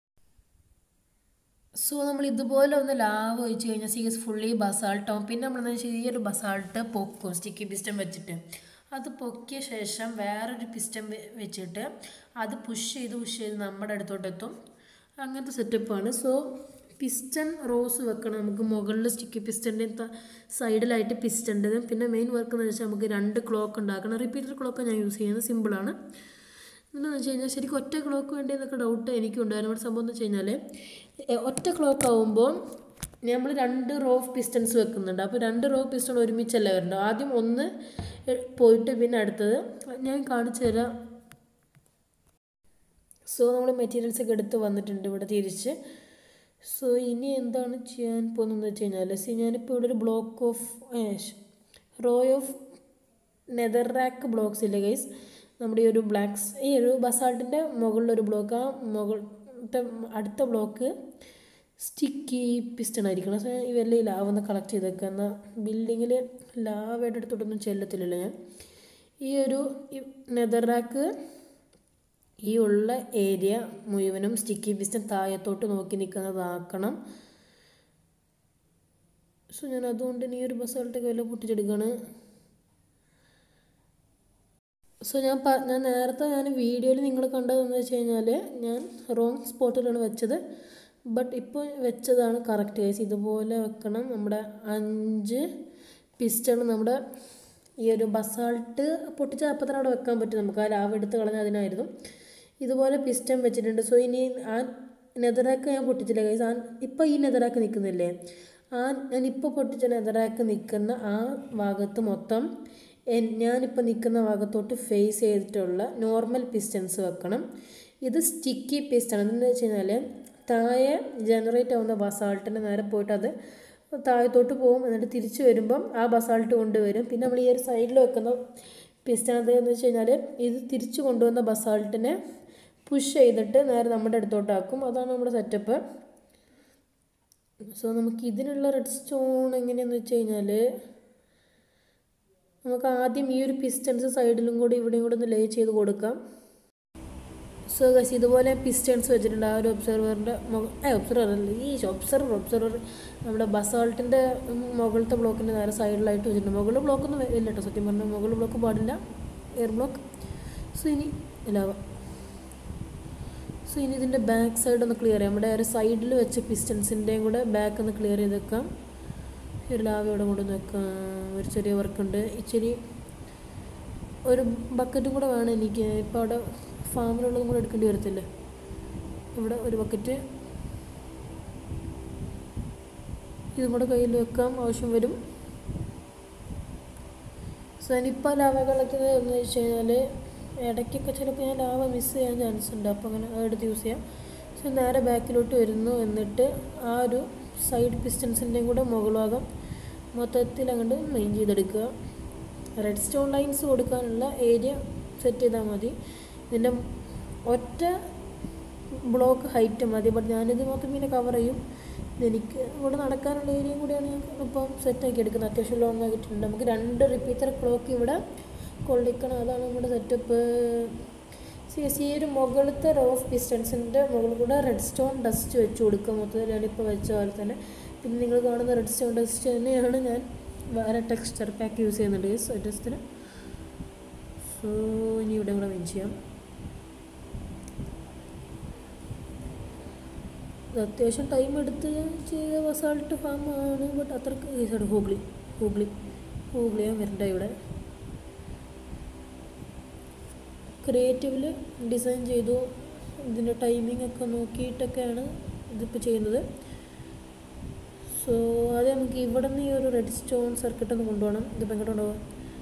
സോ നമ്മൾ ഇതുപോലെ ഒന്ന് ലാവ് ഒഴിച്ച് കഴിഞ്ഞാൽ സി എസ് ഫുള്ളി ബസാൾട്ടാവും പിന്നെ നമ്മൾ ചെറിയൊരു ബസാൾട്ട് പൊക്കും സ്റ്റിക്കി പിസ്റ്റം വെച്ചിട്ട് അത് പൊക്കിയ ശേഷം വേറൊരു പിസ്റ്റം വെച്ചിട്ട് അത് പുഷ് ചെയ്ത് പുഷ് ചെയ്ത് നമ്മുടെ അടുത്തോട്ട് എത്തും അങ്ങനത്തെ സെറ്റപ്പാണ് സോ പിസ്റ്റൺ റോസ് വെക്കണം നമുക്ക് മുകളിൽ സ്റ്റിക്കി പിസ്റ്റൻ്റെ സൈഡിലായിട്ട് പിസ്റ്റൻ്റെതും പിന്നെ മെയിൻ വർക്ക് എന്ന് വെച്ചാൽ നമുക്ക് രണ്ട് ക്ലോക്ക് ഉണ്ടാക്കണം റിപ്പീറ്റർ ക്ലോക്ക് ഞാൻ യൂസ് ചെയ്യുന്നത് സിമ്പിളാണ് എന്താണെന്ന് വെച്ച് കഴിഞ്ഞാൽ ശരിക്കും ഒറ്റ ക്ലോക്ക് വേണ്ടി എന്നൊക്കെ ഡൗട്ട് എനിക്കുണ്ടായിരുന്നു ഇവിടെ സംഭവം എന്ന് വെച്ച് കഴിഞ്ഞാൽ എ, ഒറ്റ ക്ലോക്ക് ആവുമ്പോൾ നമ്മൾ രണ്ട് റോ ഓഫ് പിസ്റ്റൺസ് വെക്കുന്നുണ്ട് അപ്പോൾ രണ്ട് റോ പിസ്റ്റൺ ഒരുമിച്ചല്ല വരണ്ടോ ആദ്യം ഒന്ന് എ, പോയിട്ട് പിന്നെ അടുത്തത് ഞാൻ കാണിച്ചു തരാം സോ നമ്മൾ മെറ്റീരിയൽസ് ഒക്കെ എടുത്ത് വന്നിട്ടുണ്ട് ഇവിടെ തിരിച്ച് സോ ഇനി എന്താണ് ചെയ്യാൻ പോകുന്നതെന്ന് വെച്ച് കഴിഞ്ഞാൽ സി ഞാനിപ്പോൾ ഇവിടെ ഒരു block of row of netherrack blocks ഇല്ലേ ഗൈസ് നമ്മുടെ ഈ ഒരു ബ്ലാക്സ് ഈ ഒരു ബസാൾട്ടിൻ്റെ മുകളിലൊരു ബ്ലോക്ക് ആ മുകളിലത്തെ അടുത്ത ബ്ലോക്ക് സ്റ്റിക്കി പിസ്റ്റൺ ആയിരിക്കണം സോ ഈ വലിയ ലാവ് ഒന്ന് കളക്ട് ചെയ്തേക്കുക എന്നാൽ ബിൽഡിങ്ങിൽ ലാവയുടെ അടുത്തോട്ടൊന്നും ചെല്ലത്തില്ലല്ലോ ഞാൻ ഈ ഒരു നെതർ റാക്ക് ഈ ഉള്ള ഏരിയ മുഴുവനും സ്റ്റിക്കി പിസ്റ്റൺ താഴത്തോട്ട് നോക്കി നിൽക്കുന്നതാക്കണം സോ ഞാൻ അതുകൊണ്ട് ഇനി ഈ ഒരു ബസാൾട്ടൊക്കെ വല്ല പൊട്ടിച്ചെടുക്കുകയാണ് സോ ഞാൻ പ ഞാൻ നേരത്തെ ഞാൻ വീഡിയോയിൽ നിങ്ങൾ കണ്ടതെന്ന് വെച്ച് കഴിഞ്ഞാൽ ഞാൻ റോങ് സ്പോട്ടിലാണ് വെച്ചത് ബട്ട് ഇപ്പോൾ വെച്ചതാണ് കറക്റ്റ് കേസ് ഇതുപോലെ വെക്കണം നമ്മുടെ അഞ്ച് പിസ്റ്റൺ നമ്മുടെ ഈ ഒരു ബസാൾട്ട് പൊട്ടിച്ച അപ്പം തന്നെ അവിടെ വെക്കാൻ പറ്റും നമുക്ക് ആ ലാവ് എടുത്ത് കളഞ്ഞ അതിനായിരുന്നു ഇതുപോലെ പിസ്റ്റൺ വെച്ചിട്ടുണ്ട് സോ ഇനി ആ നെതറാക്ക് ഞാൻ പൊട്ടിച്ചില്ല കേസ് ആ ഇപ്പോൾ ഈ നെതറാക്ക് നിൽക്കുന്നില്ലേ ആ ഞാൻ ഇപ്പോൾ പൊട്ടിച്ച നെതറാക്ക് നിൽക്കുന്ന ആ ഭാഗത്ത് മൊത്തം എൻ- ഞാനിപ്പോൾ നിൽക്കുന്ന ഭാഗത്തോട്ട് ഫേസ് ചെയ്തിട്ടുള്ള നോർമൽ പിസ്റ്റൻസ് വെക്കണം ഇത് സ്റ്റിക്കി പിസ്റ്റൺ എന്താണെന്ന് വെച്ച് കഴിഞ്ഞാൽ താഴെ ജനറേറ്റ് ആവുന്ന ബസാൾട്ടിന് നേരെ പോയിട്ട് അത് താഴത്തോട്ട് പോകും എന്നിട്ട് തിരിച്ചു വരുമ്പം ആ ബസാൾട്ട് കൊണ്ടുവരും പിന്നെ നമ്മൾ ഈ ഒരു സൈഡിൽ വെക്കുന്ന പിസ്റ്റൺ എന്താണെന്ന് വെച്ച് കഴിഞ്ഞാൽ ഇത് തിരിച്ചു കൊണ്ടുവന്ന ബസാൾട്ടിനെ പുഷ് ചെയ്തിട്ട് നേരെ നമ്മുടെ അടുത്തോട്ടാക്കും അതാണ് നമ്മുടെ സെറ്റപ്പ് സോ നമുക്ക് ഇതിനുള്ള റെഡ് സ്റ്റോൺ എങ്ങനെയാണെന്ന് വെച്ച് കഴിഞ്ഞാൽ നമുക്ക് ആദ്യം ഈ ഒരു പിസ്റ്റൻസ് സൈഡിലും കൂടി ഇവിടെയും കൂടെ ഒന്ന് ലേ ചെയ്ത് കൊടുക്കാം സോ ഗസ് ഇതുപോലെ പിസ്റ്റൻസ് വെച്ചിട്ടുണ്ട് ആ ഒരു ഒബ്സർവറിൻ്റെ ഏ ഒബ്സർവർ അല്ല ഈ ഒബ്സർവർ ഒബ്സർവർ നമ്മുടെ ബസാൾട്ടിൻ്റെ മുകളിലത്തെ ബ്ലോക്കിൻ്റെ നേരെ സൈഡിലായിട്ട് വെച്ചിട്ടുണ്ട് മുകളിൽ ബ്ലോക്കൊന്നും ഇല്ല കേട്ടോ സത്യം പറഞ്ഞാൽ മുകളിൽ ബ്ലോക്ക് പാടില്ല എയർ ബ്ലോക്ക് സോ ഇനി ലാവ സോ ഇനി ഇതിൻ്റെ ബാക്ക് സൈഡ് ഒന്ന് ക്ലിയർ ചെയ്യാം നമ്മുടെ ഒരു സൈഡിൽ വെച്ച പിസ്റ്റൻസിൻ്റെയും കൂടെ ബാക്ക് ഒന്ന് ക്ലിയർ ചെയ്ത് വെക്കാം ഈ ഒരു ലാവ ഇവിടെ കൊണ്ടുവന്ന് വെക്കാം ഒരു ചെറിയ വർക്കുണ്ട് ഇച്ചിരി ഒരു ബക്കറ്റും കൂടെ വേണം എനിക്ക് ഇപ്പോൾ അവിടെ ഫാമിലുള്ളതും കൂടെ എടുക്കേണ്ടി വരത്തില്ലേ ഇവിടെ ഒരു ബക്കറ്റ് ഇതും കൂടെ കയ്യിൽ വെക്കാം ആവശ്യം വരും സോ ഇനിയിപ്പോൾ ലാവ കളിക്കുന്നത് എന്ന് വെച്ച് കഴിഞ്ഞാൽ ഇടയ്ക്കൊക്കെ ചിലപ്പോൾ ഞാൻ ലാവ മിസ് ചെയ്യാൻ ചാൻസ് ഉണ്ട് അപ്പോൾ അങ്ങനെ എടുത്ത് യൂസ് ചെയ്യാം സോ നേരെ ബാക്കിലോട്ട് വരുന്നു എന്നിട്ട് ആ ഒരു സൈഡ് പിസ്റ്റൻസിൻ്റെയും കൂടെ മുകൾ ഭാഗം മൊത്തത്തിൽ അങ്ങോട്ട് മെയിൻ ചെയ്തെടുക്കുക റെഡ് സ്റ്റോൺ ലൈൻസ് കൊടുക്കാനുള്ള ഏരിയ സെറ്റ് ചെയ്താൽ മതി ഇതിൻ്റെ ഒറ്റ ബ്ലോക്ക് ഹൈറ്റ് മതി ബട്ട് ഞാനിത് മൊത്തം പിന്നെ കവർ ചെയ്യും എനിക്ക് ഇവിടെ നടക്കാനുള്ള ഏരിയയും കൂടിയാണ് ഞാൻ ഇപ്പം സെറ്റാക്കി എടുക്കുന്നത് അത്യാവശ്യം ലോങ് ആക്കിയിട്ടുണ്ട് നമുക്ക് രണ്ട് റിപ്പീറ്റർ ക്ലോക്ക് ഇവിടെ കൊള്ളിക്കണം അതാണ് നമ്മുടെ സെറ്റപ്പ് സി ഈ ഒരു മുകളിലത്തെ റോ ഓഫ് പിസ്റ്റൻസിൻ്റെ മുകളിൽ കൂടെ റെഡ് സ്റ്റോൺ ഡസ്റ്റ് വെച്ച് കൊടുക്കുക മൊത്തത്തിൽ ഞാനിപ്പോൾ വെച്ച പോലെ തന്നെ പിന്നെ നിങ്ങൾ കാണുന്ന റെഡ് സ്റ്റോൺ ഡസ്റ്റ് തന്നെയാണ് ഞാൻ വേറെ ടെക്സ്ചർ പാക്ക് യൂസ് ചെയ്യുന്നുണ്ട് ഈ ഡസ്റ്റിന് സോ ഇനി ഇവിടെ കൂടെ മെയിൻ ചെയ്യാം ഇത് അത്യാവശ്യം ടൈം എടുത്ത് ചെയ്ത ബസാൾട്ട് ഫാമാണ് ബട്ട് അത്രക്ക് ഈസാണ് ഹൂഗ്ലി ഹൂഗ്ലി ഹൂഗ്ലിയാണ് വരണ്ട ഇവിടെ ക്രിയേറ്റീവിൽ ഡിസൈൻ ചെയ്തു ഇതിൻ്റെ ടൈമിംഗ് ഒക്കെ നോക്കിയിട്ടൊക്കെയാണ് ഇതിപ്പോൾ ചെയ്യുന്നത് സോ അത് നമുക്ക് ഇവിടെ നിന്ന് ഈ ഒരു റെഡ് സ്റ്റോൺ സർക്കിട്ട് ഒന്ന് കൊണ്ടുപോകണം ഇതിപ്പോൾ എങ്ങോട്ട് കൊണ്ടുപോകാം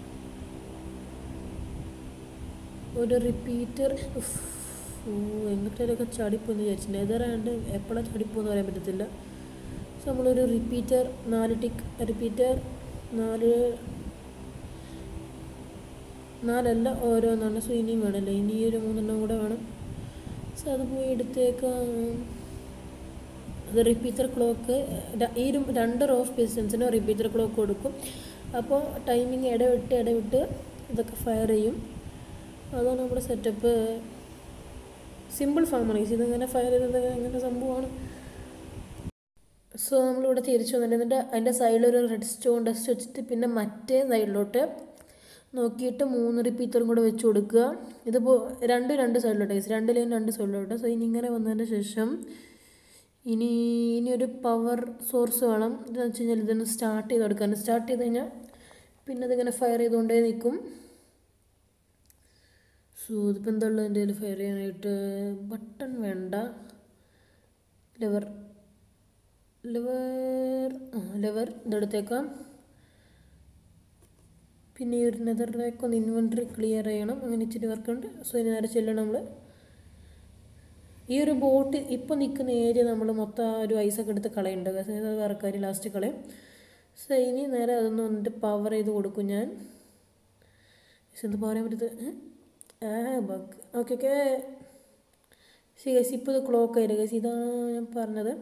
ഒരു റിപ്പീറ്റർ ഓ എങ്ങോട്ടേലൊക്കെ ചാടിപ്പോന്ന് വിചാരിച്ചിട്ടുണ്ട് ഏതാണ്ട് എപ്പോഴാണ് ചാടിപ്പോന്ന് പറയാൻ പറ്റത്തില്ല സോ നമ്മളൊരു റിപ്പീറ്റർ നാല് ടിക്ക് റിപ്പീറ്റർ നാല് നാലല്ല ഓരോന്നാണ് സോ ഇനിയും വേണമല്ലോ ഇനി ഒരു മൂന്നെണ്ണം കൂടെ വേണം സോ അത് പോയി എടുത്തേക്കാം അത് റിപ്പീറ്റർ ക്ലോക്ക് ഈ ഒരു രണ്ട് റോ ഓഫ് പിസ്റ്റൻസിന് റിപ്പീറ്റർ ക്ലോക്ക് കൊടുക്കും അപ്പോൾ ടൈമിങ് ഇടവിട്ട് ഇടവിട്ട് ഇതൊക്കെ ഫയർ ചെയ്യും അതാണ് നമ്മുടെ സെറ്റപ്പ് സിമ്പിൾ ഫാമാണ് ഇതിങ്ങനെ ഫയർ ചെയ്തത് അങ്ങനെ സംഭവമാണ് സോ നമ്മളിവിടെ തിരിച്ചു വന്നിട്ട് എന്നിട്ട് അതിൻ്റെ സൈഡിൽ ഒരു റെഡ് സ്റ്റോൺ ഡസ്റ്റ് വെച്ചിട്ട് പിന്നെ മറ്റേ സൈഡിലോട്ട് നോക്കിയിട്ട് മൂന്ന് റിപ്പീറ്ററും കൂടെ വെച്ച് കൊടുക്കുക ഇതിപ്പോൾ രണ്ട് രണ്ട് സൈഡിലോട്ട് രണ്ട് ലൈൻ രണ്ട് സൈഡിലോട്ട് സോ ഇനി ഇങ്ങനെ വന്നതിന് ശേഷം ഇനി ഇനി ഒരു പവർ സോഴ്സ് വേണം ഇതെന്ന് വെച്ച് കഴിഞ്ഞാൽ ഇതൊന്ന് സ്റ്റാർട്ട് ചെയ്ത് കൊടുക്കാൻ സ്റ്റാർട്ട് ചെയ്ത് കഴിഞ്ഞാൽ പിന്നെ അതിങ്ങനെ ഫയർ ചെയ്തുകൊണ്ടേ നിൽക്കും സോ ഇതിപ്പോൾ എന്താ ഉള്ളത് എൻ്റെ കയ്യിൽ ഫയർ ചെയ്യാനായിട്ട് ബട്ടൺ വേണ്ട ലെവർ ലെവർ ആ ലെവർ ഇതെടുത്തേക്കാം പിന്നെ ഈ ഒരു നെതർ ഡ്രാക്ക് ഒന്ന് ഇൻവെൻട്രി ക്ലിയർ ചെയ്യണം അങ്ങനെ ഇച്ചിരി വർക്കുണ്ട് സോ ഇനി നേരെ ചെല്ലണം നമ്മൾ ഈ ഒരു ബോട്ട് ഇപ്പോൾ നിൽക്കുന്ന ഏരിയ നമ്മൾ മൊത്തം ആ ഒരു ഐസൊക്കെ എടുത്ത് കളയുന്നുണ്ട് അത് വേറെ കാര്യം ലാസ്റ്റ് കളയും സോ ഇനി നേരെ അതൊന്ന് വന്നിട്ട് പവർ ചെയ്ത് കൊടുക്കും ഞാൻ എന്ത് പറയാൻ പറ്റത് ആ bug okay okay see guys ഇപ്പോൾ ഇത് ക്ലോക്ക് ആയില്ല ഗൈസ് ഇതാണ് ഞാൻ പറഞ്ഞത്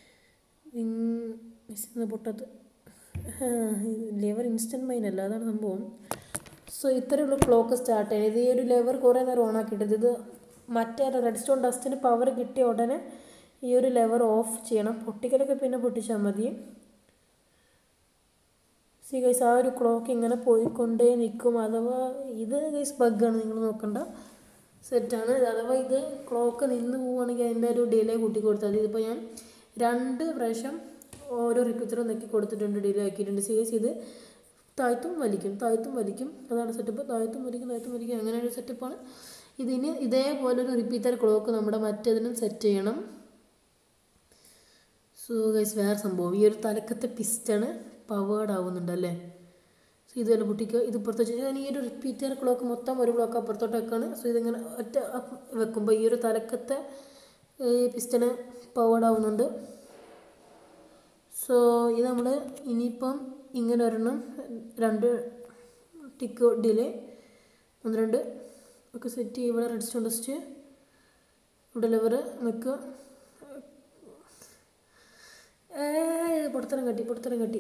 മിസ് പൊട്ടത് ലെവർ ഇൻസ്റ്റൻറ്റ് മൈൻ അല്ല അതാണ് സംഭവം സോ ഇത്രയുള്ള ക്ലോക്ക് സ്റ്റാർട്ട് ചെയ്യുന്നത് ഈ ഒരു ലെവർ കുറേ നേരം ഓൺ ആക്കിയിട്ടത് ഇത് മറ്റേ റെഡ് സ്റ്റോൺ ഡസ്റ്റിന് പവർ കിട്ടിയ ഉടനെ ഈ ഒരു ലെവർ ഓഫ് ചെയ്യണം പൊട്ടിക്കലൊക്കെ പിന്നെ പൊട്ടിച്ചാൽ മതി സി ഗൈസ് ആ ഒരു ക്ലോക്ക് ഇങ്ങനെ പോയിക്കൊണ്ടേ നിൽക്കും അഥവാ ഇത് ഗൈസ് ബഗ്ഗാണ് നിങ്ങൾ നോക്കണ്ട സെറ്റാണ് അഥവാ ഇത് ക്ലോക്ക് നിന്ന് പോവുകയാണെങ്കിൽ അതിൻ്റെ ഒരു ഡിലേ കൂട്ടി കൊടുത്താൽ മതി ഇതിപ്പോൾ ഞാൻ രണ്ട് പ്രാവശ്യം ഓരോ റിപ്പീറ്ററും നെക്കി കൊടുത്തിട്ടുണ്ട് ഡിലേ ആക്കിയിട്ടുണ്ട് സി ഗൈസ് ഇത് താഴ്ത്തും വലിക്കും താഴ്ത്തും വലിക്കും അതാണ് സെറ്റപ്പ് താഴ്ത്തും വലിക്കും താഴ്ത്തും വലിക്കും അങ്ങനെ ഒരു സെറ്റപ്പാണ് ഇതിന് ഇതേപോലെ ഒരു റിപ്പീറ്റർ ക്ലോക്ക് നമ്മുടെ മറ്റേതിനും സെറ്റ് ചെയ്യണം സോ ഗൈസ് വേറെ സംഭവം ഈ ഒരു തലക്കത്തെ പിസ്റ്റണ് പവേർഡ് ആവുന്നുണ്ടല്ലേ സോ ഇതുപോലെ പൊട്ടിക്കുക ഇത് പുറത്ത് വെച്ച് ഞാൻ ഈ ഒരു റിപ്പീറ്റർ ക്ലോക്ക് മൊത്തം ഒരു ബ്ലോക്ക് അപ്പുറത്തോട്ട് വെക്കാണ് സോ ഇതിങ്ങനെ ഒറ്റ വെക്കുമ്പോൾ ഈ ഒരു തലക്കത്തെ പിസ്റ്റണ് പവേർഡ് ആവുന്നുണ്ട് സോ ഇത് നമ്മൾ ഇനിയിപ്പം ഇങ്ങനെ ഒരെണ്ണം രണ്ട് ടിക്ക് ഡിലേ ഒന്ന് രണ്ട് ഒക്കെ സെറ്റ് ചെയ്യും ഇവിടെ റെഡ് സ്റ്റോൺ ടെസ്റ്റ് ഇവിടെ ലെവർ നിൽക്കുക പൊടുത്തരം കട്ടി പൊടുത്തരം കട്ടി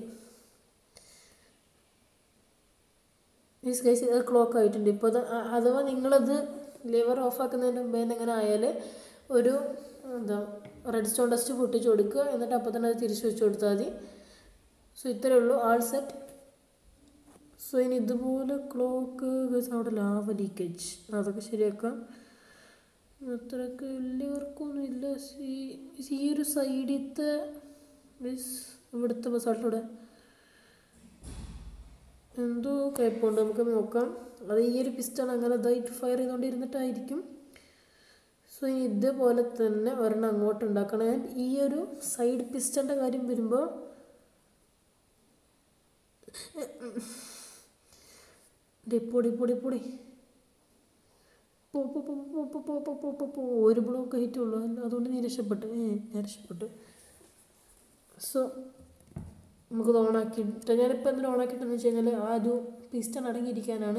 മീൻസ് ഗൈസ് അത് ക്ലോക്ക് ആയിട്ടുണ്ട് ഇപ്പോൾ അത് അഥവാ നിങ്ങളത് ലിവർ ഓഫ് ആക്കുന്നതിന് മുമ്പേ എങ്ങനെ ആയാൽ ഒരു എന്താ റെഡ് സ്റ്റോൺ ടെസ്റ്റ് പൊട്ടിച്ച് കൊടുക്കുക എന്നിട്ട് അപ്പോൾ തന്നെ അത് തിരിച്ചു വെച്ച് കൊടുത്താൽ മതി സോ ഇത്രയേ ഉള്ളൂ ആൾ സെറ്റ് സോ ഇനി ഇതുപോലെ ക്ലോക്ക് ഗൈസ് അവിടെ ലാവ ലീക്കേജ് അതൊക്കെ ശരിയാക്കാം അത്രയ്ക്ക് വലിയ വർക്കൊന്നും ഇല്ല ഈ ഒരു സൈഡിലത്തെ മീൻസ് ഇവിടുത്തെ ബസാൾട്ടിലൂടെ എന്തോ കുഴപ്പമുണ്ട് നമുക്ക് നോക്കാം അത് ഈ ഒരു പിസ്റ്റൺ അങ്ങനെ ഇതായിട്ട് ഫയർ ചെയ്തുകൊണ്ടിരുന്നിട്ടായിരിക്കും സോ ഇനി ഇതേപോലെ തന്നെ ഒരെണ്ണം അങ്ങോട്ട് ഉണ്ടാക്കണം ഞാൻ ഈ ഒരു സൈഡ് പിസ്റ്റൻ്റെ കാര്യം വരുമ്പോൾ ഡേ പൊടി പൊടി പൊടി പോ പോ പോ പോ പോ പോ പോ പോ പോ പോ ഒരു ബ്ലോക്ക് ഹൈറ്റേ ഉള്ളൂ അല്ല അതുകൊണ്ട് നീ രക്ഷപ്പെട്ടു ഏ ഞാൻ രക്ഷപ്പെട്ടു സോ നമുക്കത് ഓണാക്കിയിട്ട് ഞാനിപ്പോൾ എന്തിനാ ഓണാക്കിയിട്ടെന്ന് വെച്ച് കഴിഞ്ഞാൽ ആ ഒരു പിസ്റ്റൺ അടങ്ങിയിരിക്കാനാണ്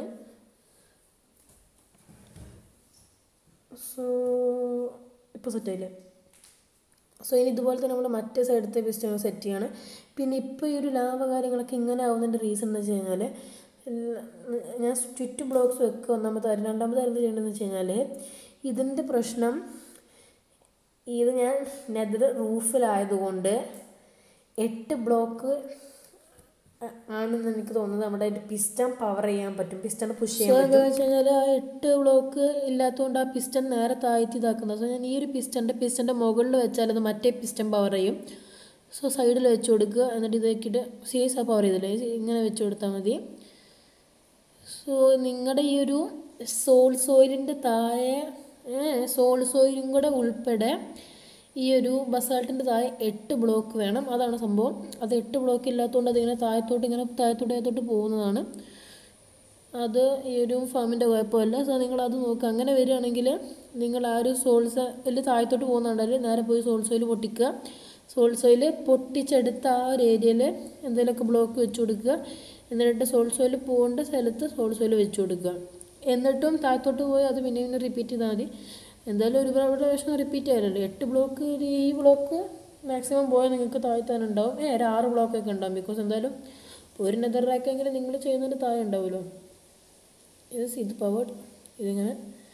സോ ഇപ്പോൾ സെറ്റായില്ലേ സോ ഇനി ഇതുപോലെ തന്നെ നമ്മൾ മറ്റേ സൈഡത്തെ പിസ്റ്റൺ സെറ്റ് ചെയ്യാണ് പിന്നെ ഇപ്പോൾ ഈ ഒരു ലാഭ കാര്യങ്ങളൊക്കെ ഇങ്ങനെ ആവുന്നതിൻ്റെ റീസൺ എന്ന് വെച്ച് കഴിഞ്ഞാൽ ഞാൻ ചുറ്റും ബ്ലോക്സ് വെക്കുക ഒന്നാമത്തെ കാര്യം രണ്ടാമത്തെ കാര്യം ചെയ്യേണ്ടതെന്ന് വെച്ച് കഴിഞ്ഞാൽ ഇതിൻ്റെ പ്രശ്നം ഇത് ഞാൻ നെതർ റൂഫിലായതുകൊണ്ട് എട്ട് ബ്ലോക്ക് ആണെന്ന് എനിക്ക് തോന്നുന്നത് നമ്മുടെ പിസ്റ്റൺ പവർ ചെയ്യാൻ പറ്റും പിസ്റ്റൺ പുഷ് ചെയ്യാൻ പറ്റും വെച്ച് കഴിഞ്ഞാൽ ആ എട്ട് ബ്ലോക്ക് ഇല്ലാത്തതുകൊണ്ട് ആ പിസ്റ്റൺ നേരെ താഴ്ത്തി ഇതാക്കുന്നത് സോ ഞാൻ ഈ ഒരു പിസ്റ്റൻ്റെ പിസ്റ്റൻ്റെ മുകളിൽ വെച്ചാൽ അത് മറ്റേ പിസ്റ്റൺ പവർ ചെയ്യും സോ സൈഡിൽ വെച്ച് കൊടുക്കുക എന്നിട്ട് ഇതാക്കിയിട്ട് സീസ് ആ പവർ ചെയ്തില്ലേ ഇങ്ങനെ വെച്ച് കൊടുത്താൽ മതി സോ നിങ്ങളുടെ ഈ ഒരു സോൾ സോയിലിൻ്റെ താഴെ സോൾ സോയിലും കൂടെ ഉൾപ്പെടെ ഈ ഒരു ബസാൾട്ടിൻ്റെ താഴെ എട്ട് ബ്ലോക്ക് വേണം അതാണ് സംഭവം അത് എട്ട് ബ്ലോക്ക് ഇല്ലാത്തതുകൊണ്ട് അതിങ്ങനെ താഴത്തോട്ട് ഇങ്ങനെ താഴത്തോട്ട് താഴത്തോട്ട് പോകുന്നതാണ് അത് ഈ ഒരു ഫാമിൻ്റെ കുഴപ്പമല്ല സോ നിങ്ങൾ അത് നോക്കുക അങ്ങനെ വരികയാണെങ്കിൽ നിങ്ങൾ ആ ഒരു സോൾസ് താഴത്തോട്ട് പോകുന്നുണ്ടെങ്കിൽ നേരെ പോയി സോൾ സോയിൽ പൊട്ടിക്കുക സോൾ സോയിൽ പൊട്ടിച്ചെടുത്ത ആ ഒരു ഏരിയയിൽ എന്തെങ്കിലുമൊക്കെ ബ്ലോക്ക് വെച്ച് കൊടുക്കുക എന്നിട്ട് സോൾ സോയിൽ പോകേണ്ട സ്ഥലത്ത് സോൾ സോയിൽ വെച്ച് കൊടുക്കുക എന്നിട്ടും താഴത്തോട്ട് പോയി അത് പിന്നെ പിന്നെ റിപ്പീറ്റ് ചെയ്താൽ മതി എന്തായാലും ഒരു പ്രാവശ്യം റിപ്പീറ്റ് ചെയ്യാനല്ലോ എട്ട് ബ്ലോക്ക് ഈ ബ്ലോക്ക് മാക്സിമം പോയാൽ നിങ്ങൾക്ക് താഴ്ത്താനുണ്ടാവും ഏ ഒരു ആറ് ബ്ലോക്കൊക്കെ ഉണ്ടാവും ബിക്കോസ് എന്തായാലും ഒരു നെതർ റാക്കെങ്കിലും നിങ്ങൾ ചെയ്യുന്നതിന് താഴെ ഉണ്ടാവുമല്ലോ ഇത് ഇത് പവേർഡ് ഇതിങ്ങനെ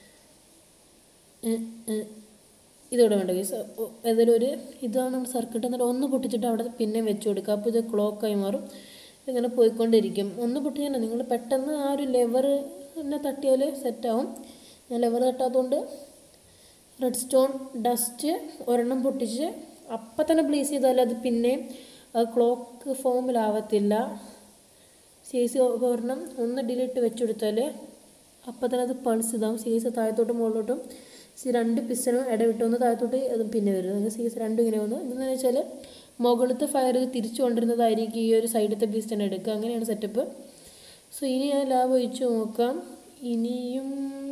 ഇതിവിടെ വേണ്ട കേസ് ഏതായാലും ഒരു ഇതാണ് നമ്മുടെ സർക്കിട്ട് എന്നിട്ട് ഒന്ന് പൊട്ടിച്ചിട്ട് അവിടെ പിന്നെ വെച്ച് കൊടുക്കുക അപ്പോൾ ഇത് ക്ലോക്കായി മാറും ഇങ്ങനെ പോയിക്കൊണ്ടിരിക്കും ഒന്ന് പൊട്ടിച്ചാൽ നിങ്ങൾ പെട്ടെന്ന് ആ ഒരു ലെവർ തന്നെ തട്ടിയാൽ സെറ്റാവും ഞാൻ ലെവർ തട്ടാത്തതുകൊണ്ട് റെഡ് സ്റ്റോൺ ഡസ്റ്റ് ഒരെണ്ണം പൊട്ടിച്ച് അപ്പം തന്നെ പ്ലേസ് ചെയ്താൽ അത് പിന്നെ ക്ലോക്ക് ഫോമിലാവത്തില്ല സി സി ഒരെണ്ണം ഒന്ന് ഡിലീറ്റ് വെച്ചെടുത്താൽ അപ്പം തന്നെ അത് പൾസ് ഇതാവും സി എസ് താഴത്തോട്ടും മുകളിലോട്ടും സി രണ്ട് പിസ്റ്റനും ഇടവിട്ട് ഒന്ന് താഴത്തോട്ട് അതും പിന്നെ വരും സി എസ് രണ്ടും ഇങ്ങനെ വന്നു എന്താണെന്ന് വെച്ചാൽ മുകളിലത്തെ ഫയർ തിരിച്ചു കൊണ്ടിരുന്നതായിരിക്കും ഈ ഒരു സൈഡത്തെ പിസ്റ്റൺ എടുക്കുക അങ്ങനെയാണ് സെറ്റപ്പ് സോ ഇനി ഞാൻ ലാബ് ഒഴിച്ച് നോക്കാം ഇനിയും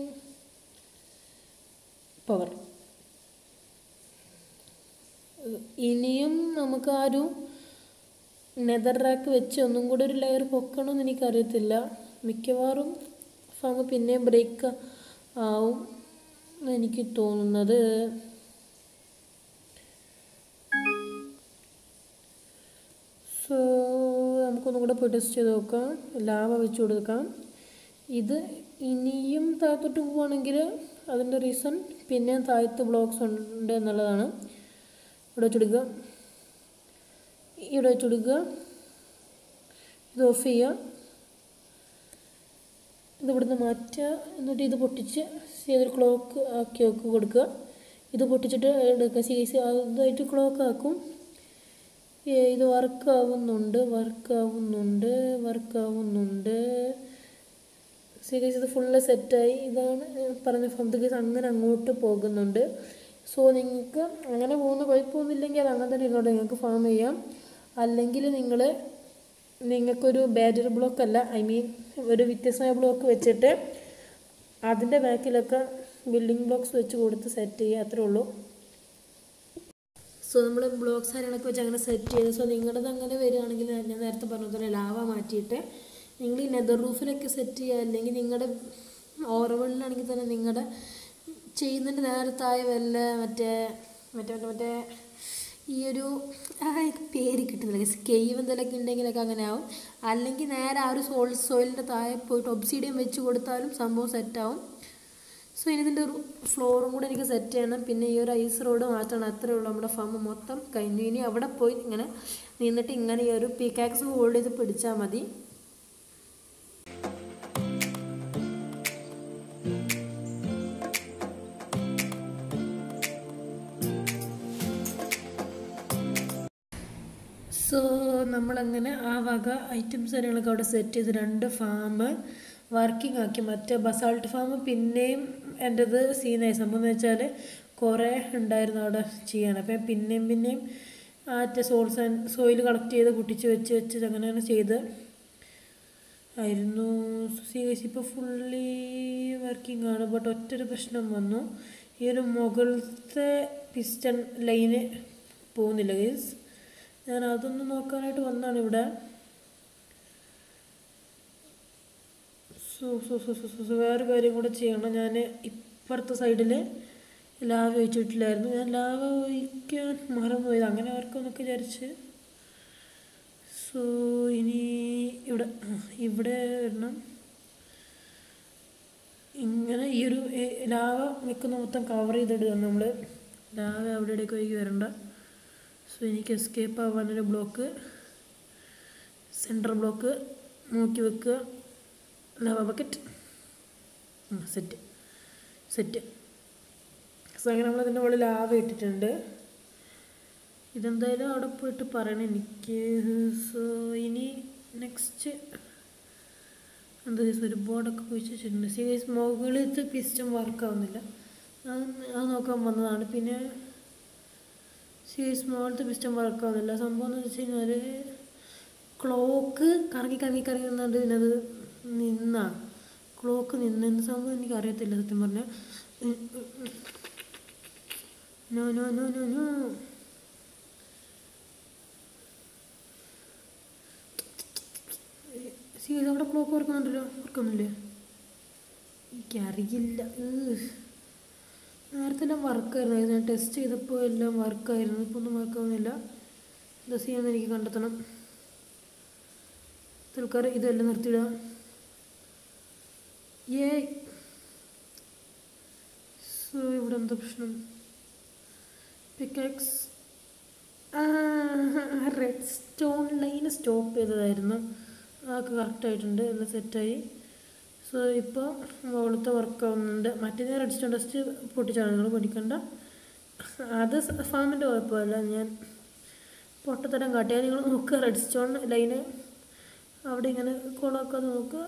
പവർ ഇനിയും നമുക്ക് ആ ഒരു നെതർ റാക്ക് വെച്ച് ഒന്നും കൂടി ഒരു ലെയർ പൊക്കണമെന്ന് എനിക്കറിയത്തില്ല മിക്കവാറും ഫാം പിന്നെ ബ്രേക്ക് ആവും എനിക്ക് തോന്നുന്നത് സോ നമുക്കൊന്നും കൂടെ പോയി ടെസ്റ്റ് ചെയ്ത് നോക്കാം ലാവ വെച്ച് കൊടുക്കാം ഇത് ഇനിയും താഴത്തോട്ട് പോവുകയാണെങ്കിൽ അതിൻ്റെ റീസൺ പിന്നെ താഴത്ത് ബ്ലോക്സ് ഉണ്ട് എന്നുള്ളതാണ് ഇവിടെ വെച്ചെടുക്കുക ഇവിടെ വെച്ചെടുക്കുക ഇത് ഓഫ് ചെയ്യുക ഇത് ഇവിടുന്ന് മാറ്റുക എന്നിട്ട് ഇത് പൊട്ടിച്ച് ഏതൊരു ക്ലോക്ക് ആക്കി വെക്ക് കൊടുക്കുക ഇത് പൊട്ടിച്ചിട്ട് എടുക്കുക സി സി അതായിട്ട് ക്ലോക്ക് ആക്കും ഇത് വർക്ക് ആവുന്നുണ്ട് വർക്ക് ആവുന്നുണ്ട് വർക്ക് ആവുന്നുണ്ട് സി കേസ് ഇത് ഫുള്ള് സെറ്റായി ഇതാണ് പറഞ്ഞ ഫം കേസ് അങ്ങനെ അങ്ങോട്ട് പോകുന്നുണ്ട് സോ നിങ്ങൾക്ക് അങ്ങനെ പോകുന്ന കുഴപ്പമൊന്നുമില്ലെങ്കിൽ അത് അങ്ങനെ തന്നെ ഇരുന്നോട്ടെ നിങ്ങൾക്ക് ഫാം ചെയ്യാം അല്ലെങ്കിൽ നിങ്ങൾ നിങ്ങൾക്കൊരു ബാരിയർ ബ്ലോക്ക് അല്ല ഐ മീൻ ഒരു വ്യത്യസ്തമായ ബ്ലോക്ക് വെച്ചിട്ട് അതിൻ്റെ ബാക്കിലൊക്കെ ബിൽഡിംഗ് ബ്ലോക്സ് വെച്ച് കൊടുത്ത് സെറ്റ് ചെയ്യുക അത്രേ ഉള്ളൂ സോ നമ്മൾ ബ്ലോക്സ് കാര്യങ്ങളൊക്കെ വെച്ച് അങ്ങനെ സെറ്റ് ചെയ്ത് സോ നിങ്ങളത് അങ്ങനെ വരികയാണെങ്കിൽ ഞാൻ നേരത്തെ പറഞ്ഞ പോലെ ലാവ മാറ്റിയിട്ട് നിങ്ങൾ ഈ നെതർ റൂഫിലൊക്കെ സെറ്റ് ചെയ്യുക അല്ലെങ്കിൽ നിങ്ങളുടെ ഓർവണിലാണെങ്കിൽ തന്നെ നിങ്ങളുടെ ചെയ്യുന്നതിൻ്റെ നേരത്തായ വല്ല മറ്റേ മറ്റേ മറ്റേ മറ്റേ ഈ ഒരു ആ എനിക്ക് പേര് കിട്ടുന്നില്ല സ്കെയ്വ് എന്തെങ്കിലുമൊക്കെ ഉണ്ടെങ്കിലൊക്കെ അങ്ങനെ ആവും അല്ലെങ്കിൽ നേരെ ആ ഒരു സോൾ സോയിലിൻ്റെ താഴെ പോയിട്ട് ഒബ്സീഡിയം വെച്ച് കൊടുത്താലും സംഭവം സെറ്റാവും സോ ഇനി ഇതിൻ്റെ ഫ്ലോറും കൂടെ എനിക്ക് സെറ്റ് ചെയ്യണം പിന്നെ ഈ ഒരു ഐസ് റോഡ് മാറ്റണം അത്രേ ഉള്ളൂ നമ്മുടെ ഫാം മൊത്തം കഴിഞ്ഞു ഇനി അവിടെ പോയി ഇങ്ങനെ നിന്നിട്ട് ഇങ്ങനെ ഈ ഒരു പീക്കാക്സ് ഹോൾഡ് ചെയ്ത് പിടിച്ചാൽ മതി സോ നമ്മളങ്ങനെ ആ വക ഐറ്റംസ് കാര്യങ്ങളൊക്കെ അവിടെ സെറ്റ് ചെയ്ത് രണ്ട് ഫാം വർക്കിംഗ് ആക്കി മറ്റേ ബസാൾട്ട് ഫാം പിന്നെയും എൻ്റെത് സീനായി സംഭവം എന്ന് വെച്ചാൽ കുറേ ഉണ്ടായിരുന്നു അവിടെ ചെയ്യാൻ അപ്പം ഞാൻ പിന്നെയും പിന്നെയും മറ്റേ സോൾസ് ആൻഡ് സോയിൽ കളക്ട് ചെയ്ത് പൊട്ടിച്ച് വെച്ച് വെച്ച് അങ്ങനെയാണ് ചെയ്ത് ആയിരുന്നു സി എസ് ഇപ്പോൾ ഫുള്ളി വർക്കിംഗ് ആണ് ബട്ട് ഒറ്റൊരു പ്രശ്നം വന്നു ഈ ഒരു മുകളിലത്തെ പിസ്റ്റൺ ലൈന് പോകുന്നില്ല ഗൈസ് ഞാൻ അതൊന്ന് നോക്കാനായിട്ട് വന്നതാണ് ഇവിടെ so so so so so വേറെ കാര്യം കൂടെ ചെയ്യണം ഞാൻ ഇപ്പുറത്തെ സൈഡിൽ ലാവ ഒഴിച്ചിട്ടില്ലായിരുന്നു ഞാൻ ലാവ ഒഴിക്കാൻ മറന്നുപോയത് അങ്ങനെ ആർക്കൊന്നൊക്കെ വിചാരിച്ച് സോ ഇനി ഇവിടെ ആ, ഇവിടെ വരണം ഇങ്ങനെ ഈ ഒരു എ- ലാവ നിൽക്കുന്ന മൊത്തം കവർ ചെയ്തിടുക നമ്മൾ ലാവ അവിടെ ഇടയ്ക്ക് ഒഴുകി വരണ്ട സോ എനിക്ക് എസ്കേപ്പ് ആവാനൊരു ബ്ലോക്ക് സെൻറ്റർ ബ്ലോക്ക് നോക്കി വെക്കുക lava bucket set set so അങ്ങനെ നമ്മളതിൻ്റെ മുകളിൽ ലാവ ഇട്ടിട്ടുണ്ട് ഇതെന്തായാലും അവിടെ പോയിട്ട് പറയണം എനിക്ക് സോ ഇനി നെക്സ്റ്റ് എന്താ ദിവസം ഒരു ബോർഡൊക്കെ കുഴിച്ച് വെച്ചിട്ടുണ്ട് സീരിയസ് മുകളിലത്തെ പിസ്റ്റം വർക്ക് ആവുന്നില്ല അത് അത് നോക്കാൻ വന്നതാണ് പിന്നെ സീരിയസ് മുകളിലത്തെ പിസ്റ്റം വർക്ക് ആവുന്നില്ല സംഭവം എന്ന് വെച്ച് കഴിഞ്ഞാൽ ക്ലോക്ക് കറങ്ങി കറങ്ങി കറങ്ങി നിന്നുകൊണ്ട് പിന്നെ അത് നിന്നാ ക്ലോക്ക് നിന്നെന്ന് സംഭവം എനിക്ക് അറിയത്തില്ല സത്യം പറഞ്ഞാൽ no no no no no serious അവിടെ ക്ലോക്ക് വർക്കുന്നുണ്ടല്ലോ വർക്കൊന്നുമില്ലേ എനിക്കറിയില്ല ഏഹ്. നേരത്തെ എല്ലാം വർക്കായിരുന്നു ഞാൻ ടെസ്റ്റ് ചെയ്തപ്പോൾ എല്ലാം വർക്കായിരുന്നു ഇപ്പോൾ ഒന്നും വർക്കാവുന്നില്ല എന്താ ചെയ്യാന്ന് എനിക്ക് കണ്ടെത്തണം തൽക്കാലം ഇതെല്ലാം നിർത്തിയിടുക ഏ സോ ഇവിടെ എന്താ പ്രശ്നം pickaxe redstone line stop ചെയ്തതായിരുന്നു അതൊക്കെ കറക്റ്റായിട്ടുണ്ട് എല്ലാം സെറ്റായി സോ ഇപ്പോൾ മുകളിലത്തെ വർക്ക് ആവുന്നുണ്ട് മറ്റേ ഞാൻ റെഡ് സ്റ്റോൺ ടെസ്റ്റ് പൊട്ടിച്ചാണ് നിങ്ങൾ പഠിക്കണ്ട അത് ഫാമിൻ്റെ കുഴപ്പമല്ല ഞാൻ പൊട്ടത്തരം കാട്ടിയാൽ നിങ്ങൾ നോക്കുക റെഡ് സ്റ്റോൺ ലൈന് അവിടെ ഇങ്ങനെ കോളാക്കാതെ നോക്കുക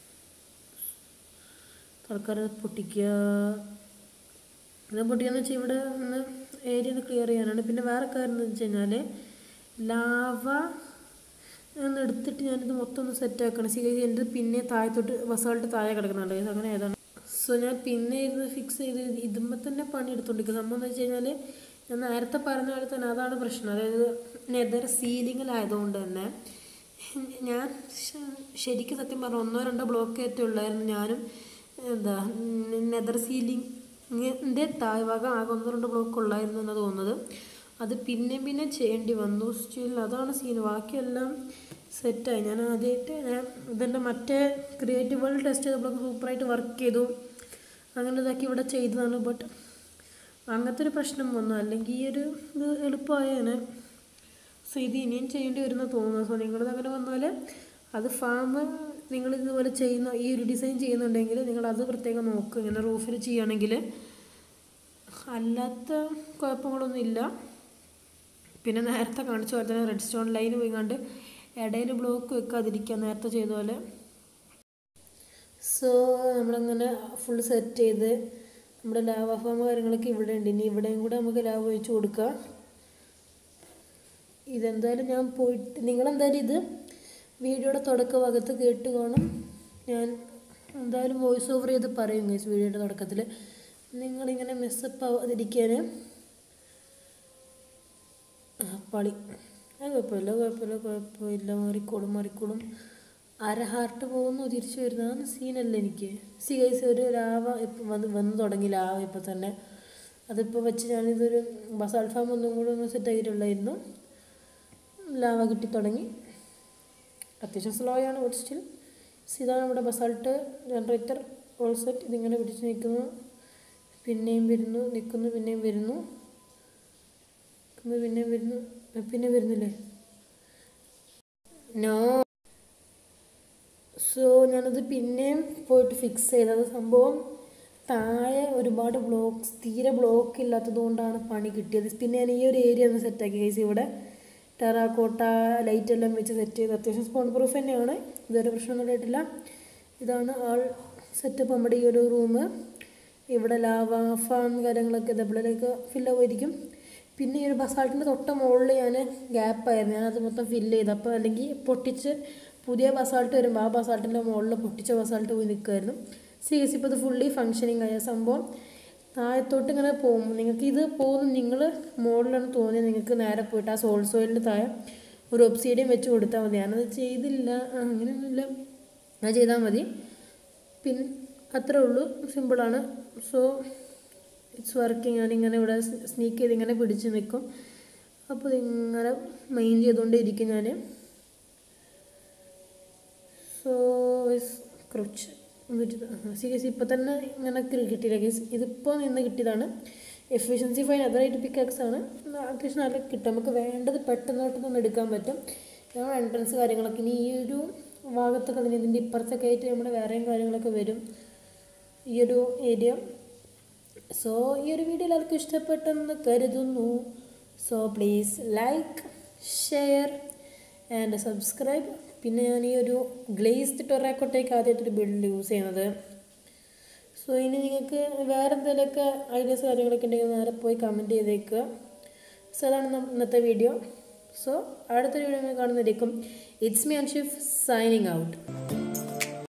തൽക്കാലം ഇത് പൊട്ടിക്കുക ഇത് പൊട്ടിക്കാന്ന് വെച്ചാൽ ഇവിടെ ഒന്ന് ഏരിയ ഒന്ന് ക്ലിയർ ചെയ്യാനാണ് പിന്നെ വേറെ കാര്യം എന്ന് വെച്ച് കഴിഞ്ഞാൽ ലാവ ഒന്ന് എടുത്തിട്ട് ഞാനിത് മൊത്തം ഒന്ന് സെറ്റ് ആക്കണം സി എൻ്റെ പിന്നെ താഴത്തോട്ട് ബസ്സായിട്ട് താഴെ കിടക്കുന്നുണ്ട് ഇത് അങ്ങനെ ഏതാണ് സോ ഞാൻ പിന്നെ ഇരുന്ന് ഫിക്സ് ചെയ്ത് ഇതുമ്പോൾ തന്നെ പണി എടുത്തോണ്ടിരിക്കും സംഭവം എന്ന് വെച്ച് കഴിഞ്ഞാൽ ഞാൻ നേരത്തെ പറഞ്ഞ പോലെ തന്നെ അതാണ് പ്രശ്നം അതായത് നെതർ സീലിങ്ങിലായതുകൊണ്ട് തന്നെ ഞാൻ ശ- ശരിക്കും സത്യം പറഞ്ഞ ഒന്നോ രണ്ടോ ബ്ലോക്ക് ഏറ്റവും ഉള്ളായിരുന്നു ഞാനും എന്താ നെതർ സീലിങ്ങിൻ്റെ താഴ്ഭാഗം ആകെ ഒന്നോ രണ്ടോ ബ്ലോക്ക് ഉള്ളായിരുന്നു എന്നാണ് തോന്നുന്നത് അത് പിന്നെ പിന്നെ ചെയ്യേണ്ടി വന്നു സ്റ്റിൽ അതാണ് സീൻ ബാക്കിയെല്ലാം സെറ്റായി ഞാൻ ആദ്യമായിട്ട് ഞാൻ ഇതിൻ്റെ മറ്റേ ക്രിയേറ്റീവ് വേൾഡ് ടെസ്റ്റ് ചെയ്തപ്പോൾ സൂപ്പറായിട്ട് വർക്ക് ചെയ്തു അങ്ങനെ ഇതാക്കി ഇവിടെ ചെയ്തതാണ് ബട്ട് അങ്ങനത്തെ ഒരു പ്രശ്നം വന്നു അല്ലെങ്കിൽ ഈ ഒരു ഇത് എളുപ്പമായേനെ സോ ഇത് ഇനിയും ചെയ്യേണ്ടി വരുന്ന തോന്നുന്നു സോ നിങ്ങളിത് അങ്ങനെ വന്നാൽ അത് ഫാം നിങ്ങൾ ഇതുപോലെ ചെയ്യുന്ന ഈ ഒരു ഡിസൈൻ ചെയ്യുന്നുണ്ടെങ്കിൽ നിങ്ങൾ അത് പ്രത്യേകം നോക്കുക ഇങ്ങനെ റൂഫിൽ ചെയ്യുകയാണെങ്കിൽ അല്ലാത്ത കുഴപ്പങ്ങളൊന്നും ഇല്ല പിന്നെ നേരത്തെ കാണിച്ച പോലെ തന്നെ റെഡ് സ്റ്റോൺ ലൈൻ പോയിങ്ങാണ്ട് ഇടയിൽ ബ്ലോക്ക് വെക്കാതിരിക്കുക നേരത്തെ ചെയ്ത പോലെ സോ നമ്മളങ്ങനെ ഫുൾ സെറ്റ് ചെയ്ത് നമ്മുടെ ലാവ ഫാം കാര്യങ്ങളൊക്കെ ഇവിടെ ഉണ്ട് ഇനി ഇവിടെയും കൂടെ നമുക്ക് ലാവ ഒഴിച്ച് കൊടുക്കാം ഇതെന്തായാലും ഞാൻ പോയിട്ട് നിങ്ങളെന്തായാലും ഇത് വീഡിയോയുടെ തുടക്ക ഭാഗത്ത് കേട്ട് കാണും ഞാൻ എന്തായാലും വോയിസ് ഓവർ ചെയ്ത് പറയും ഗൈസ് വീഡിയോയുടെ തുടക്കത്തിൽ നിങ്ങളിങ്ങനെ മിസ്സപ്പ് ആവാതിരിക്കാൻ ആ, പളി അത് കുഴപ്പമില്ല കുഴപ്പമില്ല കുഴപ്പമില്ല മാറിക്കോളും മാറിക്കോളും അര ഹാർട്ട് പോകുന്നു തിരിച്ചു വരുന്നതാണ് സീനല്ല എനിക്ക് സി ഗൈസ് ഒരു ലാവ ഇപ്പം വന്ന് വന്ന് തുടങ്ങി ലാവ ഇപ്പം തന്നെ അതിപ്പോൾ വെച്ച് ഞാനിതൊരു ബസ് അൽഫാം ഒന്നും കൂടെ ഒന്ന് സെറ്റ് ആയിട്ടുള്ളായിരുന്നു ലാവ കിട്ടി തുടങ്ങി അത്യാവശ്യം സ്ലോ ആണ് ബട്ട് സ്റ്റിൽ ഇതാണ് നമ്മുടെ ബസാൾട്ട് ജനറേറ്റർ ഓൾ സെറ്റ് ഇതിങ്ങനെ പിടിച്ച് നിൽക്കുന്നു പിന്നെയും വരുന്നു നിൽക്കുന്നു പിന്നെയും വരുന്നു നിൽക്കുന്നു പിന്നെയും വരുന്നു പിന്നെ വരുന്നില്ലേ നോ സോ ഞാനത് പിന്നെയും പോയിട്ട് ഫിക്സ് ചെയ്തത് സംഭവം താഴെ ഒരുപാട് ബ്ലോക്ക്സ് തീരെ ബ്ലോക്ക് ഇല്ലാത്തത് കൊണ്ടാണ് പണി കിട്ടിയത് പിന്നെ ഞാൻ ഈ ഒരു ഏരിയ ഒന്ന് സെറ്റാക്കി കഴിച്ച് ഇവിടെ ടെറാക്കോട്ട ലൈറ്റ് എല്ലാം വെച്ച് സെറ്റ് ചെയ്ത് അത്യാവശ്യം സ്പോൺ പ്രൂഫ് തന്നെയാണ് ഇതുവരെ പ്രശ്നമൊന്നും ഉണ്ടായിട്ടില്ല ഇതാണ് ആൾ സെറ്റപ്പ് നമ്മുടെ ഈ ഒരു റൂം ഇവിടെ ലാവ ഫാൻ കാര്യങ്ങളൊക്കെ ഇതേപോലെയൊക്കെ ഫില്ലാവുമായിരിക്കും പിന്നെ ഈ ഒരു ബസാൾട്ടിൻ്റെ തൊട്ട മുകളിൽ ഞാൻ ഗ്യാപ്പായിരുന്നു ഞാനത് മൊത്തം ഫില്ല് ചെയ്ത് അപ്പോൾ അല്ലെങ്കിൽ പൊട്ടിച്ച് പുതിയ ബസാൾട്ട് വരുമ്പോൾ ആ ബസാൾട്ടിൻ്റെ മുകളിൽ പൊട്ടിച്ച ബസാൾട്ട് പോയി നിൽക്കുമായിരുന്നു സി എസ് ഇപ്പോൾ ഇത് ഫുള്ളി ഫങ്ഷനിങ് ആയ സംഭവം താഴത്തോട്ട് ഇങ്ങനെ പോകും നിങ്ങൾക്ക് ഇത് പോകുന്നു നിങ്ങൾ മുകളിലാണ് തോന്നിയത് നിങ്ങൾക്ക് നേരെ പോയിട്ട് ആ സോൾ സോയിലിൻ്റെ താഴെ ഒരു ഒബ്സീഡിയം വെച്ച് കൊടുത്താൽ മതി ഞാനത് ചെയ്തില്ല ആ, അങ്ങനെയൊന്നുമില്ല അത് ചെയ്താൽ മതി പിൻ അത്രേ ഉള്ളൂ സിമ്പിളാണ് സോ ഇറ്റ്സ് വർക്കിംഗ് ഞാനിങ്ങനെ ഇവിടെ സ്നീക്ക് ചെയ്ത് ഇങ്ങനെ പിടിച്ച് നിൽക്കും അപ്പോൾ ഇതിങ്ങനെ മെയിൻ ചെയ്തുകൊണ്ടേ ഇരിക്കും ഞാൻ സോ ക്രൂച്ച് സീരിയസ് ഇപ്പോൾ തന്നെ ഇങ്ങനെ കിട്ടിയില്ല ഗീസ് ഇതിപ്പോൾ നിന്ന് കിട്ടിയതാണ് എഫിഷ്യൻസി ഫൈൻ അതായിട്ട് പിക്കാക്സ് ആണ് അത്യാവശ്യം നല്ല കിട്ടും നമുക്ക് വേണ്ടത് പെട്ടെന്ന് പെട്ടെന്ന് എടുക്കാൻ പറ്റും നമ്മുടെ എൻട്രൻസ് കാര്യങ്ങളൊക്കെ ഇനി ഈ ഒരു ഭാഗത്തൊക്കെ അതിന് ഇതിൻ്റെ ഇപ്പുറത്തൊക്കെ ആയിട്ട് നമ്മുടെ വേറെയും കാര്യങ്ങളൊക്കെ വരും ഈ ഒരു ഏരിയ സോ ഈ ഒരു വീഡിയോ എല്ലാവർക്കും ഇഷ്ടപ്പെട്ടെന്ന് കരുതുന്നു so please like share and subscribe പിന്നെ ഞാൻ ഈ ഒരു ഗ്ലേസ്ഡ് ടൊറാക്കോട്ടേക്ക് ആദ്യമായിട്ടൊരു ബിൽഡ് യൂസ് ചെയ്യുന്നത് സോ ഇനി നിങ്ങൾക്ക് വേറെ എന്തെങ്കിലുമൊക്കെ ഐഡിയാസ് കാര്യങ്ങളൊക്കെ ഉണ്ടെങ്കിൽ നേരെ പോയി കമൻറ്റ് ചെയ്തേക്കുക സോ അതാണ് നം- ഇന്നത്തെ വീഡിയോ സോ അടുത്തൊരു വീഡിയോ കാണുന്നതായിരിക്കും it's me Anshif signing out